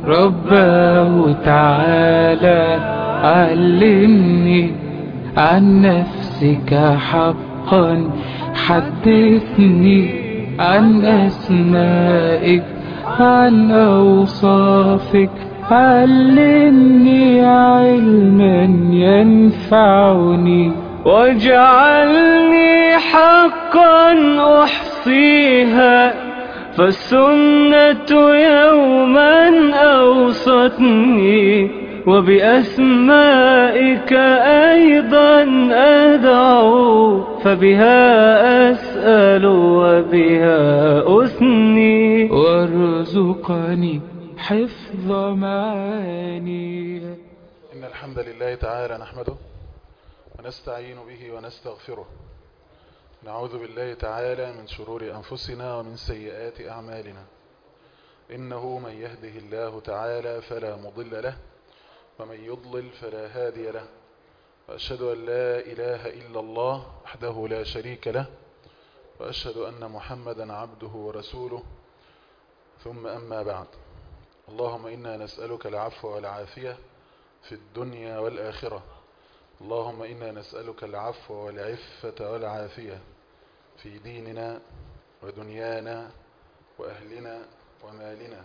رباه تعالى علمني عن نفسك حقا حدثني عن أسمائك عن أوصافك علمني علما ينفعني واجعلني حقا أحصيها فالسنة يوما أوصتني وبأسمائك أيضا أدعو فبها أسأل وبها أثني وارزقني حفظ معاني إن الحمد لله تعالى نحمده ونستعين به ونستغفره نعوذ بالله تعالى من شرور أنفسنا ومن سيئات أعمالنا إنه من يهده الله تعالى فلا مضل له ومن يضلل فلا هادي له وأشهد أن لا إله إلا الله وحده لا شريك له وأشهد أن محمدا عبده ورسوله ثم أما بعد اللهم إنا نسألك العفو والعافية في الدنيا والآخرة اللهم إنا نسألك العفو والعفة والعافية في ديننا ودنيانا وأهلنا ومالنا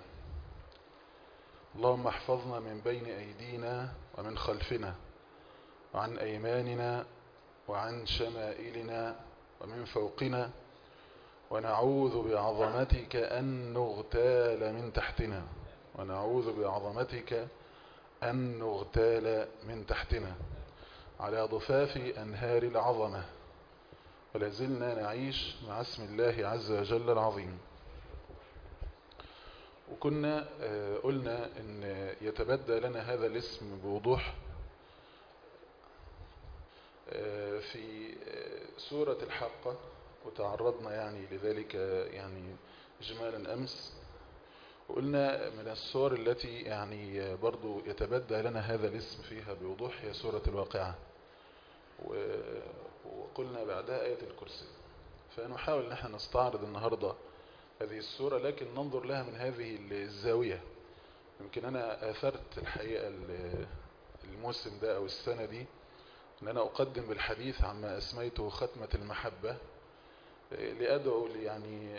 اللهم احفظنا من بين أيدينا ومن خلفنا وعن أيماننا وعن شمائلنا ومن فوقنا ونعوذ بعظمتك أن نغتال من تحتنا ونعوذ بعظمتك أن نغتال من تحتنا على ضفاف أنهار العظمة ولازلنا نعيش مع اسم الله عز وجل العظيم وكنا قلنا أن يتبدى لنا هذا الاسم بوضوح في سورة الحقة وتعرضنا يعني لذلك يعني إجمالا أمس وقلنا من الصور التي يعني برضو يتبدى لنا هذا الاسم فيها بوضوح هي سورة الواقعة وقلنا بعدها آية الكرسي فنحاول ان احنا نستعرض النهاردة هذه السورة لكن ننظر لها من هذه الزاوية يمكن انا اثرت الحقيقة الموسم ده او السنة دي ان انا اقدم بالحديث عما اسميته ختمة المحبة لأدعو يعني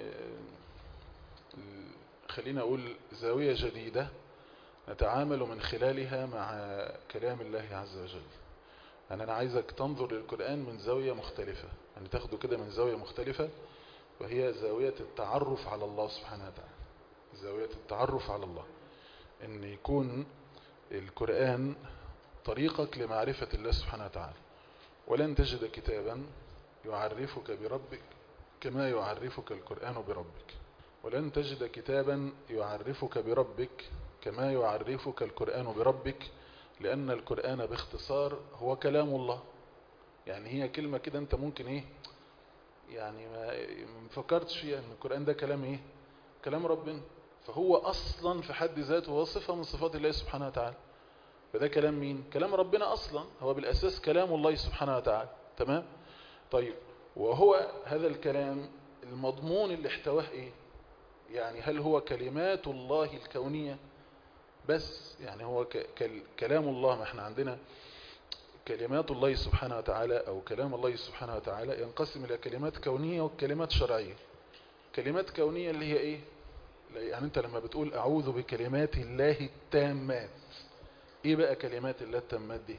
خلينا أقول زاوية جديدة نتعامل من خلالها مع كلام الله عز وجل يعني أنا عايزك تنظر للقرآن من زاوية مختلفة يعني تاخده كده من زاوية مختلفة وهي زاوية التعرف على الله سبحانه وتعالى زاوية التعرف على الله أن يكون القرآن طريقك لمعرفة الله سبحانه وتعالى ولن تجد كتابا يعرفك بربك كما يعرفك القرآن بربك ولن تجد كتابا يعرفك بربك كما يعرفك القرآن بربك لأن القرآن باختصار هو كلام الله يعني هي كلمة كده أنت ممكن إيه يعني ما فكرتش فيها أن القرآن ده كلام إيه كلام ربنا فهو أصلا في حد ذاته هو صفة من صفات الله سبحانه وتعالى فده كلام مين كلام ربنا أصلا هو بالأساس كلام الله سبحانه وتعالى تمام طيب وهو هذا الكلام المضمون اللي احتواه ايه يعني هل هو كلمات الله الكونية بس يعني هو كلام الله ما احنا عندنا كلمات الله سبحانه وتعالى او كلام الله سبحانه وتعالى ينقسم الى كلمات كونية وكلمات شرعية كلمات كونية اللي هي ايه يعني انت لما بتقول اعوذ بكلمات الله التامات ايه بقى كلمات الله التامات دي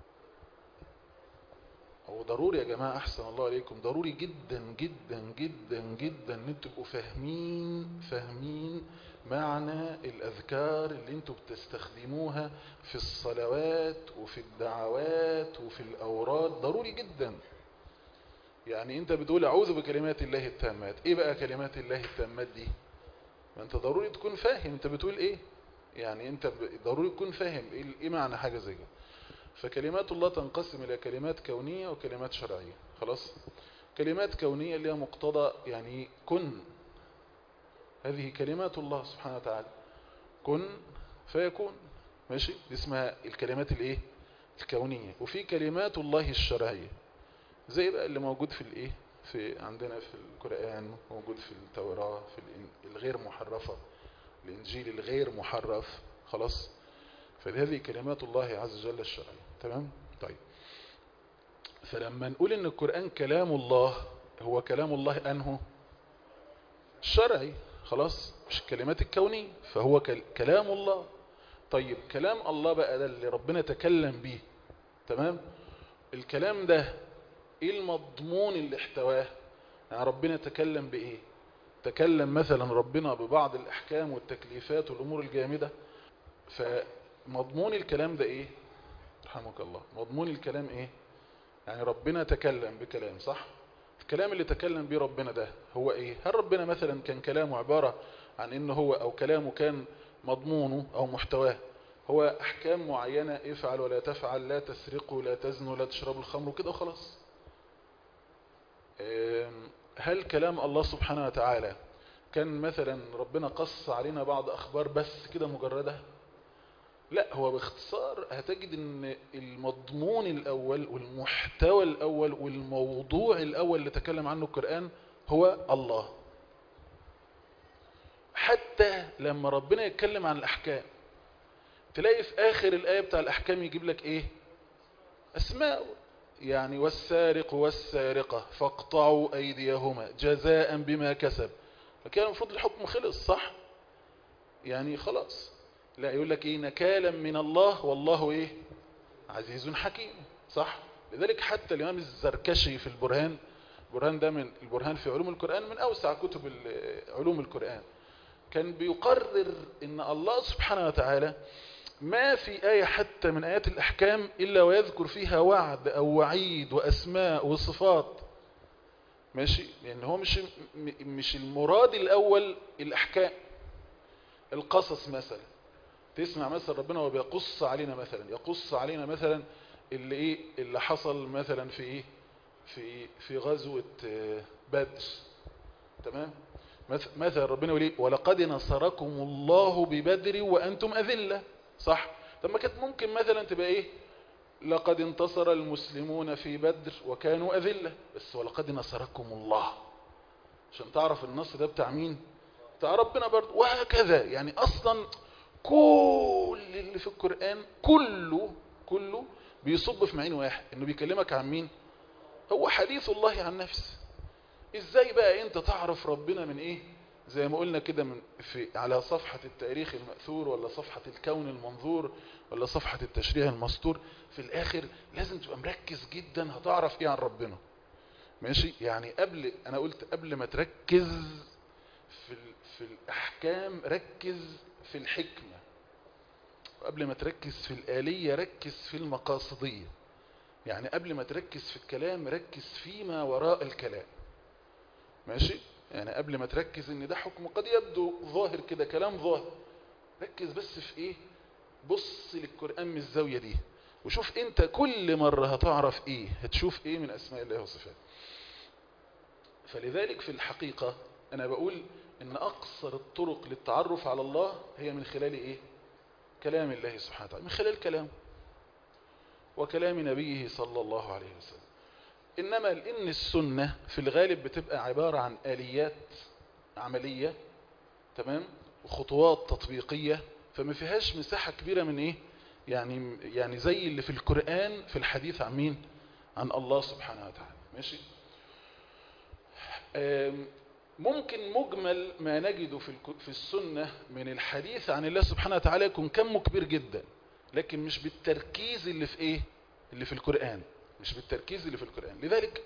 هو ضروري يا جماعة أحسن الله عليكم ضروري جدا جدا جدا جدا ان انتوا تبقوا فاهمين فاهمين معنى الأذكار اللي انتوا بتستخدموها في الصلوات وفي الدعوات وفي الأوراد ضروري جدا يعني انت بتقول أعوذ بكلمات الله التامات ايه بقى كلمات الله التامات دي ما انت ضروري تكون فاهم انت بتقول ايه يعني انت ضروري تكون فاهم ايه معنى حاجة زي كده فكلمات الله تنقسم إلى كلمات كونية وكلمات شرعية خلاص كلمات كونية اللي هي مقتضى يعني كن هذه كلمات الله سبحانه وتعالى كن فيكون ماشي دي اسمها الكلمات الايه الكونية وفي كلمات الله الشرعية زي بقى اللي موجود في الايه في عندنا في القرآن موجود في التوراة في الغير محرفة الإنجيل الغير محرف خلاص فهذه كلمات الله عز وجل الشرعية تمام طيب فلما نقول ان القرآن كلام الله هو كلام الله انه الشرعي خلاص مش الكلمات الكونية فهو كلام الله طيب كلام الله بقى ده اللي ربنا تكلم به تمام الكلام ده ايه المضمون اللي احتواه يعني ربنا تكلم بايه تكلم مثلا ربنا ببعض الاحكام والتكليفات والامور الجامدة فمضمون الكلام ده ايه رحمك الله مضمون الكلام ايه يعني ربنا تكلم بكلام صح الكلام اللي تكلم به ربنا ده هو ايه هل ربنا مثلا كان كلامه عبارة عن انه هو او كلامه كان مضمونه او محتواه هو احكام معينة افعل ولا تفعل لا تسرقوا لا تزنوا لا تشربوا الخمر وكده وخلاص هل كلام الله سبحانه وتعالى كان مثلا ربنا قص علينا بعض اخبار بس كده مجردة لا هو باختصار هتجد ان المضمون الاول والمحتوى الاول والموضوع الاول اللي تكلم عنه القرآن هو الله حتى لما ربنا يتكلم عن الاحكام تلاقي في اخر الايه بتاع الاحكام يجيب لك ايه اسماء يعني والسارق والسارقة فاقطعوا ايديهما جزاء بما كسب فكان المفروض الحكم خلص صح يعني خلاص لا يقول لك ايه نكالا من الله والله ايه عزيز حكيم صح لذلك حتى الامام الزركشي في البرهان البرهان ده من البرهان في علوم القرآن من اوسع كتب علوم القرآن كان بيقرر ان الله سبحانه وتعالى ما في آية حتى من آيات الأحكام إلا ويذكر فيها وعد أو وعيد وأسماء وصفات ماشي لأن هو مش مش المراد الأول الأحكام القصص مثلا تسمع مثلا ربنا وهو بيقص علينا مثلا يقص علينا مثلا اللي ايه اللي حصل مثلا في ايه في في غزوة بدر تمام مثلا ربنا يقول ايه ولقد نصركم الله ببدر وانتم اذله صح طب ما كانت ممكن مثلا تبقى ايه لقد انتصر المسلمون في بدر وكانوا اذله بس ولقد نصركم الله عشان تعرف النصر ده بتاع مين بتاع ربنا برضه وهكذا يعني اصلا كل اللي في القرآن كله كله بيصب في معين واحد انه بيكلمك عن مين هو حديث الله عن نفسه ازاي بقى انت تعرف ربنا من ايه زي ما قلنا كده من في على صفحة التاريخ المأثور ولا صفحة الكون المنظور ولا صفحة التشريع المستور في الاخر لازم تبقى مركز جدا هتعرف ايه عن ربنا ماشي يعني قبل انا قلت قبل ما تركز في في الاحكام ركز في الحكمة قبل ما تركز في الآلية ركز في المقاصدية يعني قبل ما تركز في الكلام ركز فيما وراء الكلام ماشي يعني قبل ما تركز ان ده حكم قد يبدو ظاهر كده كلام ظاهر ركز بس في ايه بص للقرآن من الزاوية دي وشوف انت كل مرة هتعرف ايه هتشوف ايه من اسماء الله وصفاته فلذلك في الحقيقة انا بقول ان اقصر الطرق للتعرف على الله هي من خلال ايه كلام الله سبحانه وتعالى من خلال كلام وكلام نبيه صلى الله عليه وسلم انما لان السنة في الغالب بتبقى عبارة عن اليات عملية تمام وخطوات تطبيقية فما فيهاش مساحة كبيرة من ايه يعني يعني زي اللي في القرآن في الحديث عن مين عن الله سبحانه وتعالى ماشي ممكن مجمل ما نجده في في السنة من الحديث عن الله سبحانه وتعالى يكون كمه كبير جدا لكن مش بالتركيز اللي في ايه اللي في القرآن مش بالتركيز اللي في القرآن لذلك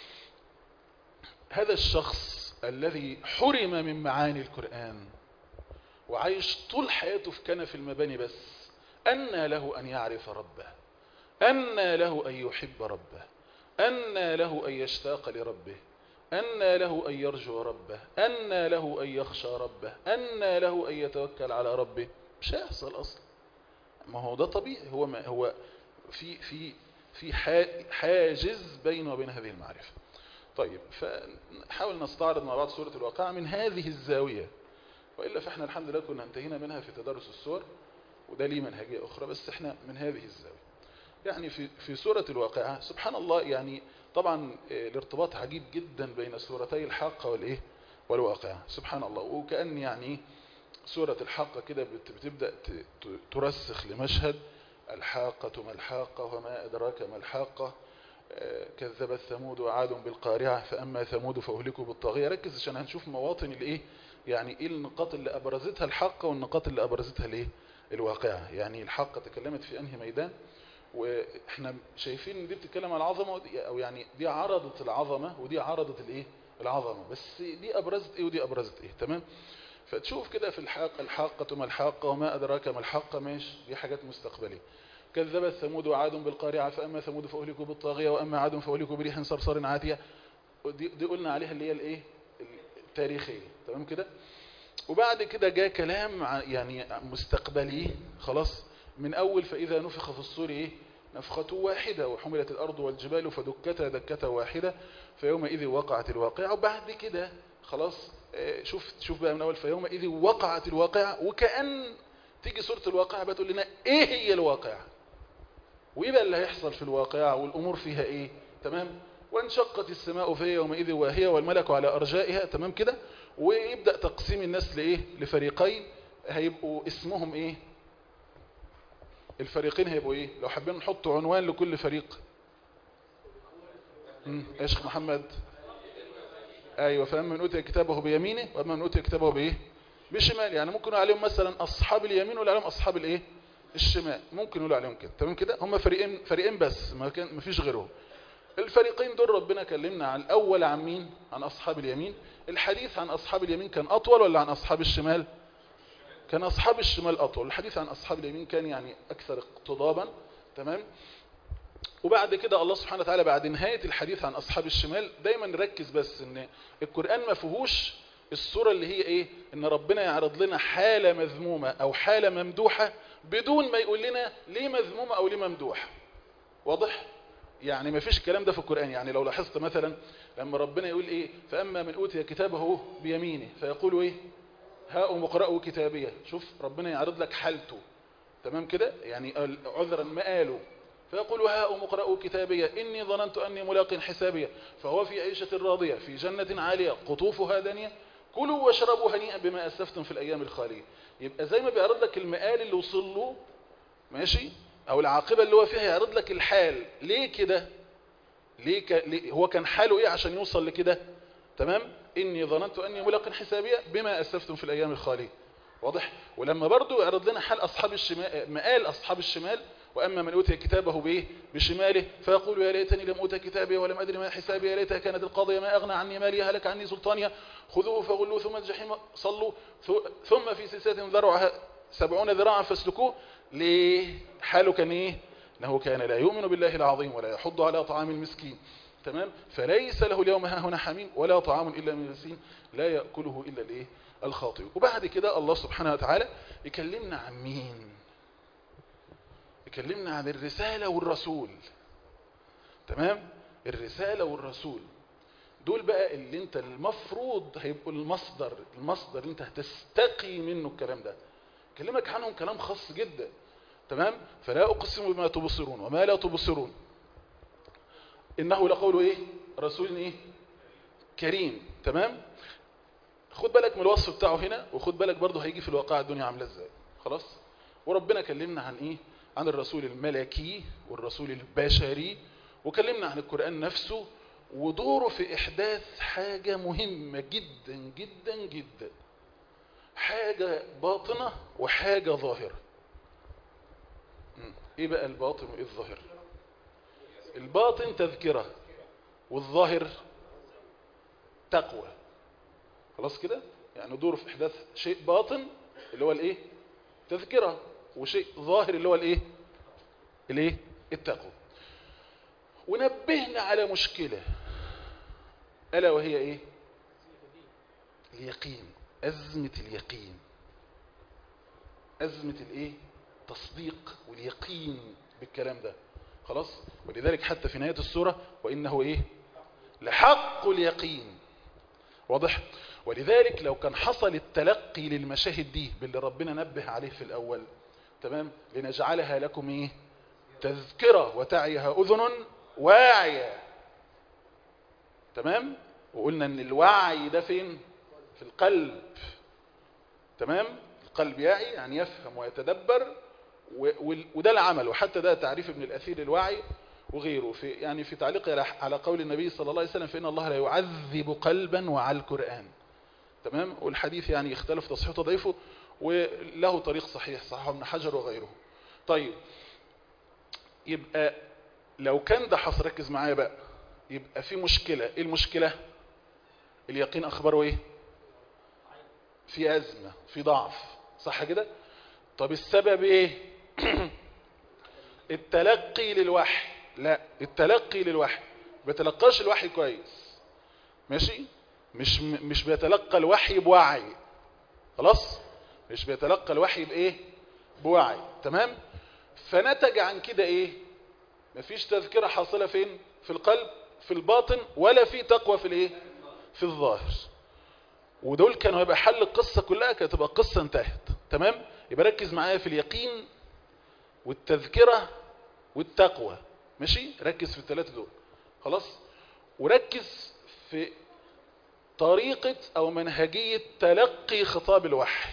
هذا الشخص الذي حرم من معاني القرآن وعايش طول حياته في كنف المباني بس أن له أن يعرف ربه أن له أن يحب ربه أن له أن يشتاق لربه أن له أن يرجو ربه أن له أن يخشى ربه أن له أن يتوكل على ربه مش هيحصل أصلا ما هو ده طبيعي هو ما هو في في في حاجز بينه وبين هذه المعرفة طيب فنحاول نستعرض مع بعض سورة الواقعة من هذه الزاوية وإلا فإحنا الحمد لله كنا انتهينا منها في تدرس السور وده ليه منهجية أخرى بس إحنا من هذه الزاوية يعني في في سورة الواقعة سبحان الله يعني طبعا الارتباط عجيب جدا بين سورتي الحاقة والإيه والواقعة سبحان الله وكأن يعني سورة الحاقة كده بت- بتبدأ ت- ت- ترسخ لمشهد الحاقة ما الحاقة وما أدراك ما الحاقة آه، كذبت ثمود وعاد بالقارعة فأما ثمود فأهلكوا بالطاغية ركز عشان هنشوف مواطن الإيه يعني إيه النقاط اللي أبرزتها الحاقة والنقاط اللي أبرزتها الإيه الواقعة يعني الحاقة تكلمت في أنهي ميدان واحنا شايفين ان دي بتتكلم على العظمه ودي او يعني دي عرضت العظمه ودي عرضت الايه العظمه بس دي ابرزت ايه ودي ابرزت ايه تمام فتشوف كده في الحاقه الحاقه ما الحاقه وما ادراك ما الحاقه ماشي دي حاجات مستقبليه كذبت ثمود وعاد بالقارعه فاما ثمود فاهلكوا بالطاغيه واما عاد فاهلكوا بريح صرصر عاتيه دي, دي قلنا عليها اللي هي الايه التاريخيه تمام كده وبعد كده جاء كلام ع- يعني مستقبلي خلاص من أول فإذا نفخ في الصور إيه نفخة واحدة وحملت الأرض والجبال فدكتا دكة واحدة فيومئذ وقعت الواقعة وبعد كده خلاص آه، شوف شوف بقى من أول فيومئذ وقعت الواقعة وكأن تيجي سورة الواقعة بتقول لنا إيه هي الواقعة وإيه بقى اللي هيحصل في الواقعة والأمور فيها إيه تمام وانشقت السماء في يومئذ واهية والملك على أرجائها تمام كده ويبدأ تقسيم الناس لإيه لفريقين هيبقوا اسمهم إيه الفريقين هيبقوا إيه لو حابين نحط عنوان لكل فريق مم، يا شيخ محمد ايوه فاما من اوتي كتابه بيمينه واما من اوتي كتابه بايه بشمال يعني ممكن نقول عليهم مثلا اصحاب اليمين ولا عليهم اصحاب الايه الشمال ممكن نقول عليهم كده تمام كده هم فريقين فريقين بس ما كان ما فيش غيرهم الفريقين دول ربنا كلمنا عن الاول عن مين عن اصحاب اليمين الحديث عن اصحاب اليمين كان اطول ولا عن اصحاب الشمال كان اصحاب الشمال اطول الحديث عن اصحاب اليمين كان يعني اكثر اقتضابا تمام وبعد كده الله سبحانه وتعالى بعد نهاية الحديث عن أصحاب الشمال دايما نركز بس ان القرآن ما فيهوش الصورة اللي هي ايه ان ربنا يعرض لنا حالة مذمومة او حالة ممدوحة بدون ما يقول لنا ليه مذمومة او ليه ممدوح واضح يعني ما فيش الكلام ده في القرآن يعني لو لاحظت مثلا لما ربنا يقول ايه فأما من أوتي كتابه بيمينه فيقول ايه هاؤم اقرأوا كتابيه شوف ربنا يعرض لك حالته تمام كده يعني عذرا ما قالوا فيقول هاؤم اقرأوا كتابيه إني ظننت أني ملاق حسابيه فهو في عيشة راضية في جنة عالية قطوفها دانية كلوا واشربوا هنيئا بما أسلفتم في الأيام الخالية يبقى زي ما بيعرض لك المقال اللي وصل له ماشي أو العاقبة اللي هو فيها يعرض لك الحال ليه كده ليه, ك... ليه هو كان حاله إيه عشان يوصل لكده تمام إني ظننت أني ملاق حسابيه بما أسلفتم في الأيام الخالية واضح ولما برضو يعرض لنا حال أصحاب الشمال مقال أصحاب الشمال وأما من أوتي كتابه بإيه بشماله فيقول يا ليتني لم أوت كتابي ولم أدري ما حسابي يا ليتها كانت القاضية ما أغنى عني مالي هلك عني سلطانيا خذوه فغلوه ثم الجحيم صلوا ثم في سلسلة ذرعها سبعون ذراعا فاسلكوه ليه حاله كان إيه أنه كان لا يؤمن بالله العظيم ولا يحض على طعام المسكين تمام فليس له اليوم ها هنا حميم ولا طعام إلا من غسين لا يأكله إلا الإيه الخاطئ وبعد كده الله سبحانه وتعالى يكلمنا عن مين يكلمنا عن الرسالة والرسول تمام الرسالة والرسول دول بقى اللي انت المفروض هيبقوا المصدر المصدر اللي انت هتستقي منه الكلام ده كلمك عنهم كلام خاص جدا تمام فلا اقسم بما تبصرون وما لا تبصرون انه لقول ايه رسول ايه كريم تمام خد بالك من الوصف بتاعه هنا وخد بالك برضه هيجي في الواقع الدنيا عامله ازاي خلاص وربنا كلمنا عن ايه عن الرسول الملكي والرسول البشري وكلمنا عن القرآن نفسه ودوره في إحداث حاجة مهمة جدا جدا جدا حاجة باطنة وحاجة ظاهرة ايه بقى الباطن وايه الظاهر الباطن تذكرة والظاهر تقوى خلاص كده يعني دوره في إحداث شيء باطن اللي هو الايه تذكرة وشيء ظاهر اللي هو الايه الايه التقوى ونبهنا على مشكلة ألا وهي ايه اليقين أزمة اليقين أزمة الايه تصديق واليقين بالكلام ده خلاص ولذلك حتى في نهاية السورة وإنه ايه لحق اليقين واضح ولذلك لو كان حصل التلقي للمشاهد دي باللي ربنا نبه عليه في الأول تمام لنجعلها لكم ايه تذكرة وتعيها أذن واعية تمام وقلنا ان الوعي ده فين في القلب تمام قلب يعي يعني يفهم ويتدبر و- وال- وده العمل وحتى ده تعريف ابن الأثير الوعي وغيره في يعني في تعليق على- على قول النبي صلى الله عليه وسلم فإن الله لا يعذب قلبا وعلى القرآن تمام والحديث يعني يختلف تصحيحه وتضعيفه وله طريق صحيح صححه ابن حجر وغيره طيب يبقى لو كان ده حصل ركز معايا بقى يبقى في مشكلة ايه المشكلة اليقين اخباره ايه في ازمة في ضعف صح كده طب السبب ايه التلقي للوحي لا التلقي للوحي بيتلقاش الوحي كويس ماشي مش مش بيتلقى الوحي بوعي خلاص مش بيتلقى الوحي بايه بوعي تمام فنتج عن كده ايه مفيش تذكرة حاصلة فين في القلب في الباطن ولا في تقوى في الايه في الظاهر ودول كانوا هيبقى حل القصة كلها كانت تبقى القصة انتهت تمام يبقى ركز معايا في اليقين والتذكرة والتقوى ماشي ركز في الثلاثة دول خلاص وركز في طريقة او منهجية تلقي خطاب الوحي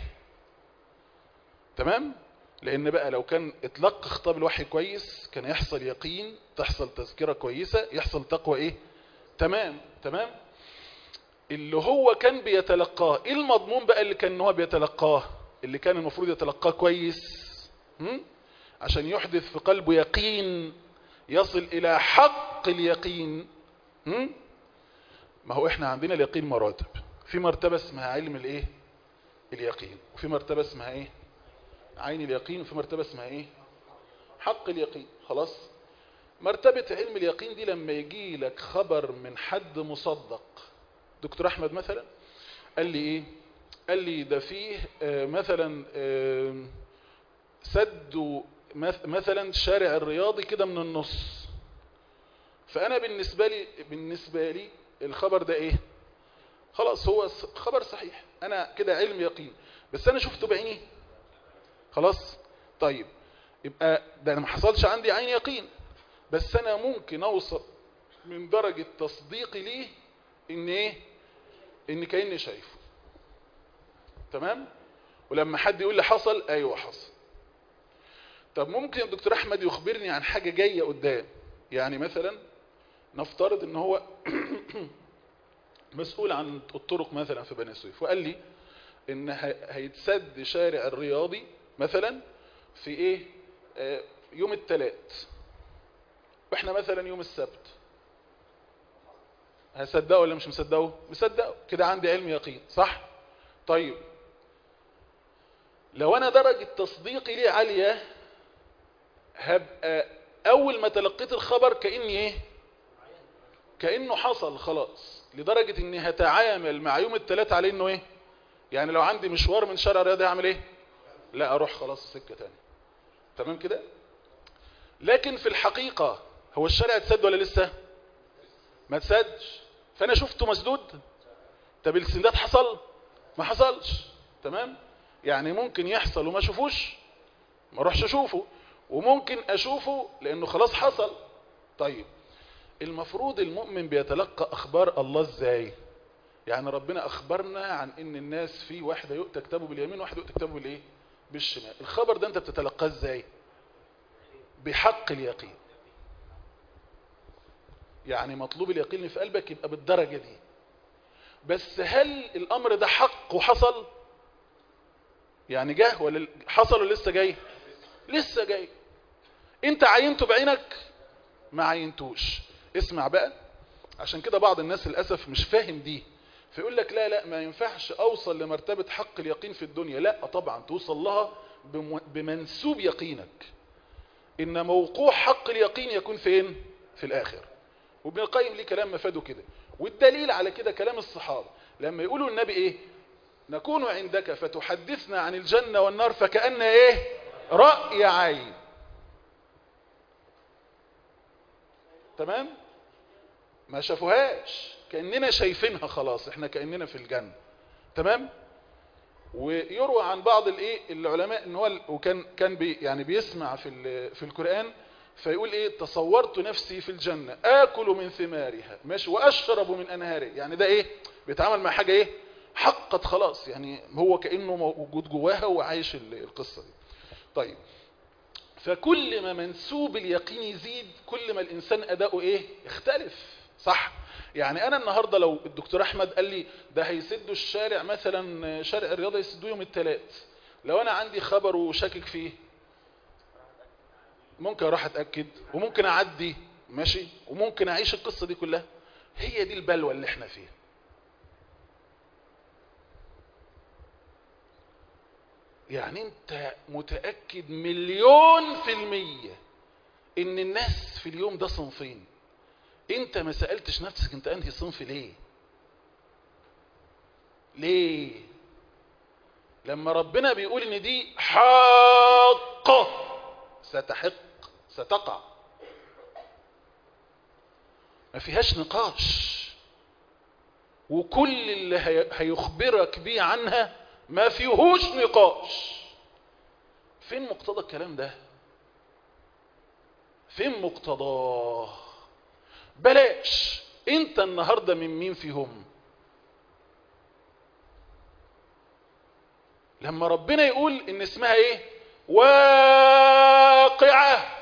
تمام لان بقى لو كان اتلقى خطاب الوحي كويس كان يحصل يقين تحصل تذكرة كويسة يحصل تقوى ايه تمام تمام اللي هو كان بيتلقاه ايه المضمون بقى اللي كان هو بيتلقاه اللي كان المفروض يتلقاه كويس هم؟ عشان يحدث في قلبه يقين يصل الى حق اليقين هم؟ ما هو احنا عندنا اليقين مراتب في مرتبة اسمها علم الايه اليقين وفي مرتبة اسمها ايه عين اليقين وفي مرتبة اسمها ايه حق اليقين خلاص مرتبة علم اليقين دي لما يجي لك خبر من حد مصدق دكتور احمد مثلا قال لي ايه قال لي ده فيه آه مثلا آه سدوا مث- مثلا شارع الرياضي كده من النص فانا بالنسبة لي بالنسبة لي الخبر ده ايه خلاص هو س- خبر صحيح انا كده علم يقين بس انا شفته بعيني خلاص طيب يبقى ده انا ما حصلش عندي عين يقين بس انا ممكن اوصل من درجة تصديقي ليه ان ايه ان كأني شايفه تمام ولما حد يقول لي حصل ايوه حصل طب ممكن الدكتور احمد يخبرني عن حاجة جاية قدام يعني مثلا نفترض ان هو مسؤول عن الطرق مثلا في بني سويف وقال لي ان ه- هيتسد شارع الرياضي مثلا في ايه آه، يوم الثلاث واحنا مثلا يوم السبت هصدقه ولا مش مصدقه مصدقه كده عندي علم يقين صح طيب لو انا درجة تصديقي ليه عالية هبقى اول ما تلقيت الخبر كأني ايه كأنه حصل خلاص لدرجة اني هتعامل مع يوم الثلاث على انه ايه يعني لو عندي مشوار من شارع الرياضي هعمل ايه لا اروح خلاص سكة تاني تمام كده لكن في الحقيقة هو الشارع اتسد ولا لسه ما اتسدش فانا شفته مسدود طب السندات حصل ما حصلش تمام يعني ممكن يحصل وما اشوفوش ما اروحش اشوفه وممكن اشوفه لانه خلاص حصل طيب المفروض المؤمن بيتلقى اخبار الله ازاي يعني ربنا اخبرنا عن ان الناس في واحدة يؤتى كتابه باليمين وواحد يؤتى كتابه بالايه بالشمال الخبر ده انت بتتلقاه ازاي بحق اليقين يعني مطلوب اليقين اللي في قلبك يبقى بالدرجة دي بس هل الامر ده حق وحصل يعني جه ولا حصل ولا لسه جاي لسه جاي انت عينته بعينك ما عينتوش اسمع بقى عشان كده بعض الناس للأسف مش فاهم دي فيقول لك لا لا ما ينفعش اوصل لمرتبة حق اليقين في الدنيا لا طبعا توصل لها بم- بمنسوب يقينك ان موقوع حق اليقين يكون فين في الاخر وابن القيم ليه كلام مفاده كده والدليل على كده كلام الصحابة لما يقولوا النبي ايه نكون عندك فتحدثنا عن الجنة والنار فكأن ايه رأي عين تمام ما شافوهاش كأننا شايفينها خلاص احنا كأننا في الجنة تمام ويروى عن بعض الايه العلماء ان هو ال- وكان كان بي يعني بيسمع في ال- في القرآن فيقول ايه تصورت نفسي في الجنة اكل من ثمارها ماشي واشرب من انهارها يعني ده ايه بيتعامل مع حاجة ايه حقت خلاص يعني هو كأنه موجود جواها وعايش القصة دي طيب فكل ما منسوب اليقين يزيد كل ما الإنسان أداؤه إيه يختلف صح يعني أنا النهاردة لو الدكتور أحمد قال لي ده هيسدوا الشارع مثلا شارع الرياضة يسدوه يوم الثلاث لو أنا عندي خبر وشاكك فيه ممكن أروح أتأكد وممكن أعدي ماشي وممكن أعيش القصة دي كلها هي دي البلوى اللي احنا فيها يعني انت متأكد مليون في المية ان الناس في اليوم ده صنفين انت ما سألتش نفسك انت انهي صنف ليه ليه لما ربنا بيقول ان دي حاقة ستحق ستقع ما فيهاش نقاش وكل اللي هيخبرك بيه عنها ما فيهوش نقاش فين مقتضى الكلام ده فين مقتضاه بلاش انت النهاردة من مين فيهم لما ربنا يقول ان اسمها ايه واقعة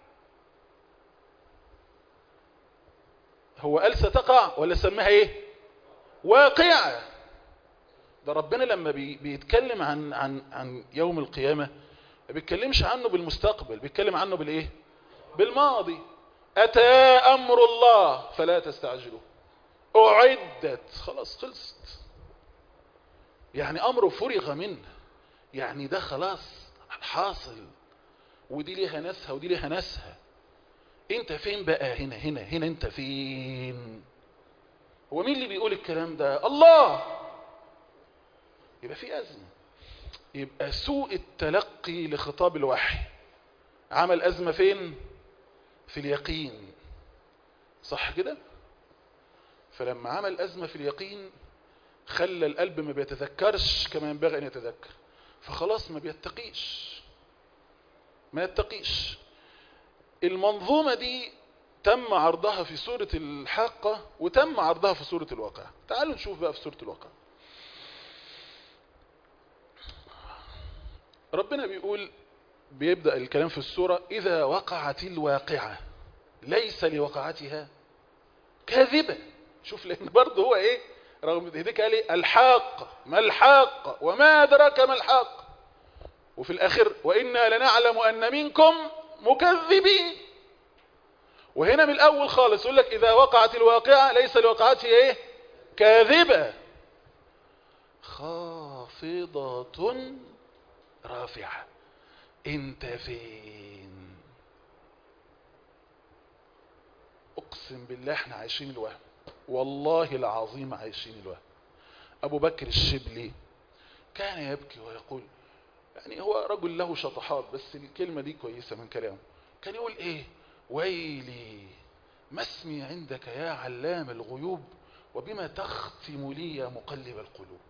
هو قال ستقع ولا سماها ايه واقعة ده ربنا لما بي بيتكلم عن عن عن يوم القيامة ما بيتكلمش عنه بالمستقبل بيتكلم عنه بالايه بالماضي اتى امر الله فلا تستعجلوا اعدت خلاص خلصت يعني امره فرغ منه يعني ده خلاص حاصل ودي ليها ناسها ودي ليها ناسها انت فين بقى هنا هنا هنا انت فين هو مين اللي بيقول الكلام ده الله يبقى في أزمة يبقى سوء التلقي لخطاب الوحي عمل أزمة فين في اليقين صح كده فلما عمل أزمة في اليقين خلى القلب ما بيتذكرش كما ينبغي أن يتذكر فخلاص ما بيتقيش ما يتقيش المنظومة دي تم عرضها في سورة الحاقة وتم عرضها في سورة الواقع تعالوا نشوف بقى في سورة الواقع ربنا بيقول بيبدأ الكلام في السورة إذا وقعت الواقعة ليس لوقعتها كاذبة شوف لأن برضه هو إيه رغم هديك قال إيه الحاق ما الحاق وما أدراك ما الحاق وفي الآخر وإنا لنعلم أن منكم مكذبين وهنا من الأول خالص يقول لك إذا وقعت الواقعة ليس لوقعتها إيه كاذبة خافضة رافعة انت فين اقسم بالله احنا عايشين الوهم والله العظيم عايشين الوهم ابو بكر الشبلي كان يبكي ويقول يعني هو رجل له شطحات بس الكلمة دي كويسة من كلامه كان يقول ايه ويلي ما اسمي عندك يا علام الغيوب وبما تختم لي يا مقلب القلوب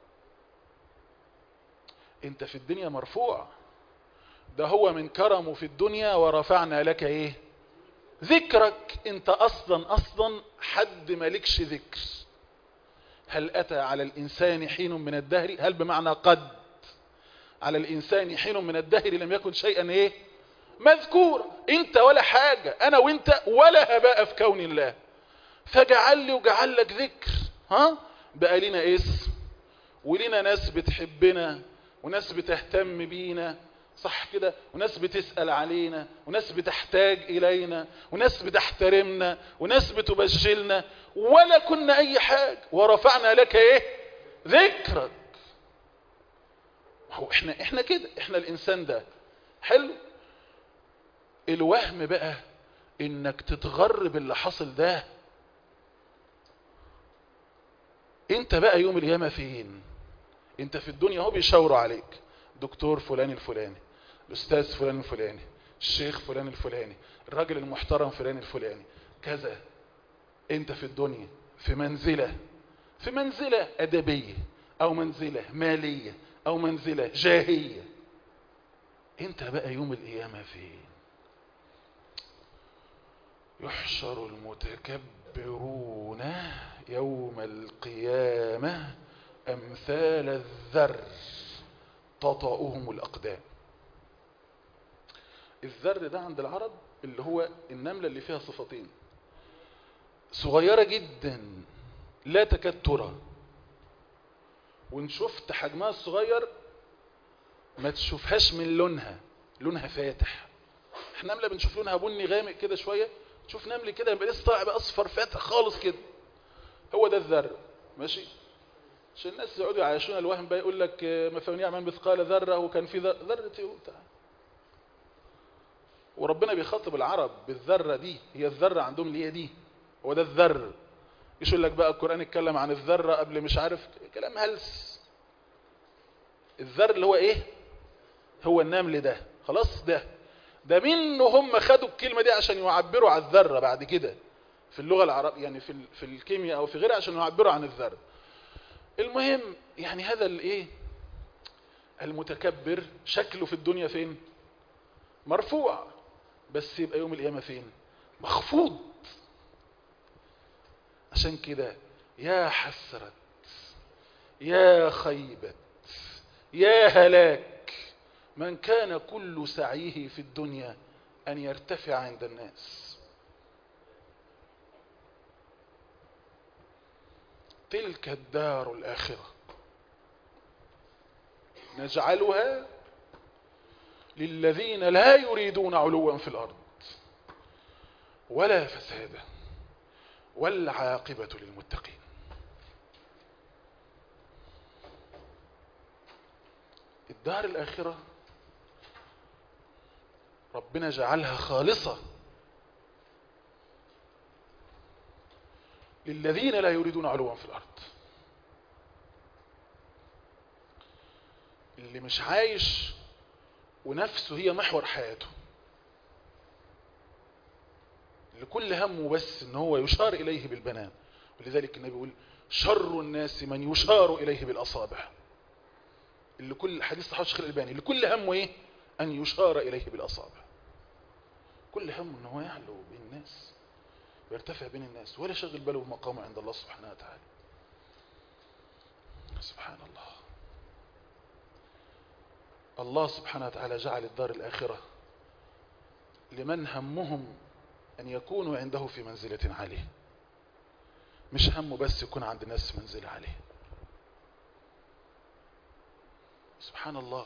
انت في الدنيا مرفوع ده هو من كرمه في الدنيا ورفعنا لك ايه ذكرك انت اصلا اصلا حد مالكش ذكر هل اتى على الانسان حين من الدهر هل بمعنى قد على الانسان حين من الدهر لم يكن شيئا ايه مذكور انت ولا حاجة انا وانت ولا هباء في كون الله فجعل لي وجعل لك ذكر ها بقى لنا اسم ولنا ناس بتحبنا وناس بتهتم بينا صح كده وناس بتسأل علينا وناس بتحتاج إلينا وناس بتحترمنا وناس بتبجلنا ولا كنا أي حاجة ورفعنا لك إيه ذكرك هو إحنا, إحنا كده إحنا الإنسان ده حلو الوهم بقى إنك تتغر باللي حصل ده انت بقى يوم القيامة فين انت في الدنيا هو بيشاوروا عليك دكتور فلان الفلاني الاستاذ فلان الفلاني الشيخ فلان الفلاني الراجل المحترم فلان الفلاني كذا انت في الدنيا في منزلة في منزلة ادبية او منزلة مالية او منزلة جاهية انت بقى يوم القيامة فين يحشر المتكبرون يوم القيامة أمثال الذر تطأهم الأقدام الذر ده عند العرب اللي هو النملة اللي فيها صفتين صغيرة جدا لا تكاد ترى وان شفت حجمها الصغير ما تشوفهاش من لونها لونها فاتح احنا نملة بنشوف لونها بني غامق كده شوية تشوف نمل كده يبقى لسه طالع باصفر فاتح خالص كده هو ده الذر ماشي عشان الناس يقعدوا يعيشون الوهم بقى يقول لك مثلا يعمل مثقال ذره وكان في ذره ايه وبتاع وربنا بيخاطب العرب بالذره دي هي الذره عندهم اللي هي دي هو ده الذر ايش يقول لك بقى القران اتكلم عن الذره قبل مش عارف كلام هلس الذر اللي هو ايه هو النمل ده خلاص ده ده منه هم خدوا الكلمه دي عشان يعبروا عن الذره بعد كده في اللغه العربيه يعني في في الكيمياء او في غيرها عشان يعبروا عن الذره المهم يعني هذا الايه المتكبر شكله في الدنيا فين مرفوع بس يبقى يوم القيامه فين مخفوض عشان كده يا حسرة يا خيبة يا هلاك من كان كل سعيه في الدنيا أن يرتفع عند الناس تلك الدار الآخرة نجعلها للذين لا يريدون علوا في الأرض ولا فسادا والعاقبة للمتقين الدار الآخرة ربنا جعلها خالصة للذين لا يريدون علوا في الأرض اللي مش عايش ونفسه هي محور حياته اللي كل همه بس ان هو يشار اليه بالبنان ولذلك النبي يقول شر الناس من يشار اليه بالاصابع اللي كل حديث صحابه الشيخ الالباني اللي كل همه ايه ان يشار اليه بالاصابع كل همه ان هو يعلو بين الناس ويرتفع بين الناس ولا شغل باله بمقامه عند الله سبحانه وتعالى سبحان الله الله سبحانه وتعالى جعل الدار الآخرة لمن همهم أن يكونوا عنده في منزلة عالية مش همه بس يكون عند الناس في منزلة عالية سبحان الله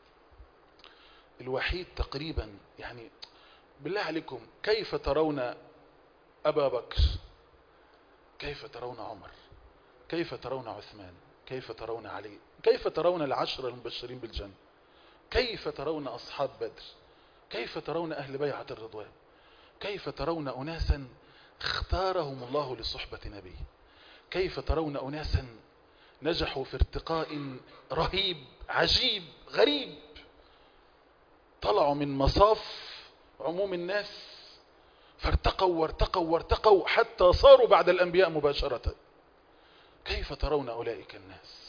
الوحيد تقريبا يعني بالله عليكم كيف ترون أبا بكر كيف ترون عمر كيف ترون عثمان كيف ترون علي كيف ترون العشر المبشرين بالجنة كيف ترون أصحاب بدر كيف ترون أهل بيعة الرضوان كيف ترون أناسا اختارهم الله لصحبة نبيه كيف ترون أناسا نجحوا في ارتقاء رهيب عجيب غريب طلعوا من مصاف عموم الناس فارتقوا وارتقوا وارتقوا حتى صاروا بعد الأنبياء مباشرة كيف ترون أولئك الناس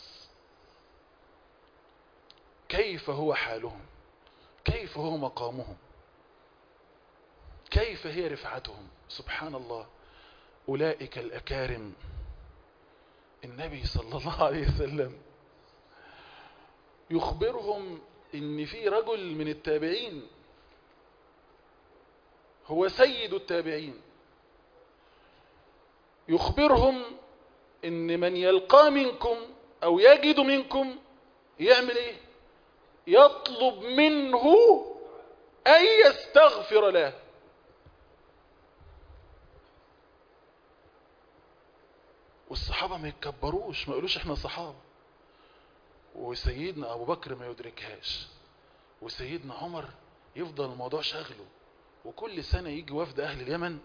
كيف هو حالهم كيف هو مقامهم كيف هي رفعتهم سبحان الله أولئك الأكارم النبي صلى الله عليه وسلم يخبرهم ان في رجل من التابعين هو سيد التابعين يخبرهم ان من يلقى منكم او يجد منكم يعمل ايه يطلب منه ان يستغفر له والصحابة ما يتكبروش ما يقولوش احنا صحابة وسيدنا ابو بكر ما يدركهاش وسيدنا عمر يفضل الموضوع شغله وكل سنة يجي وفد اهل اليمن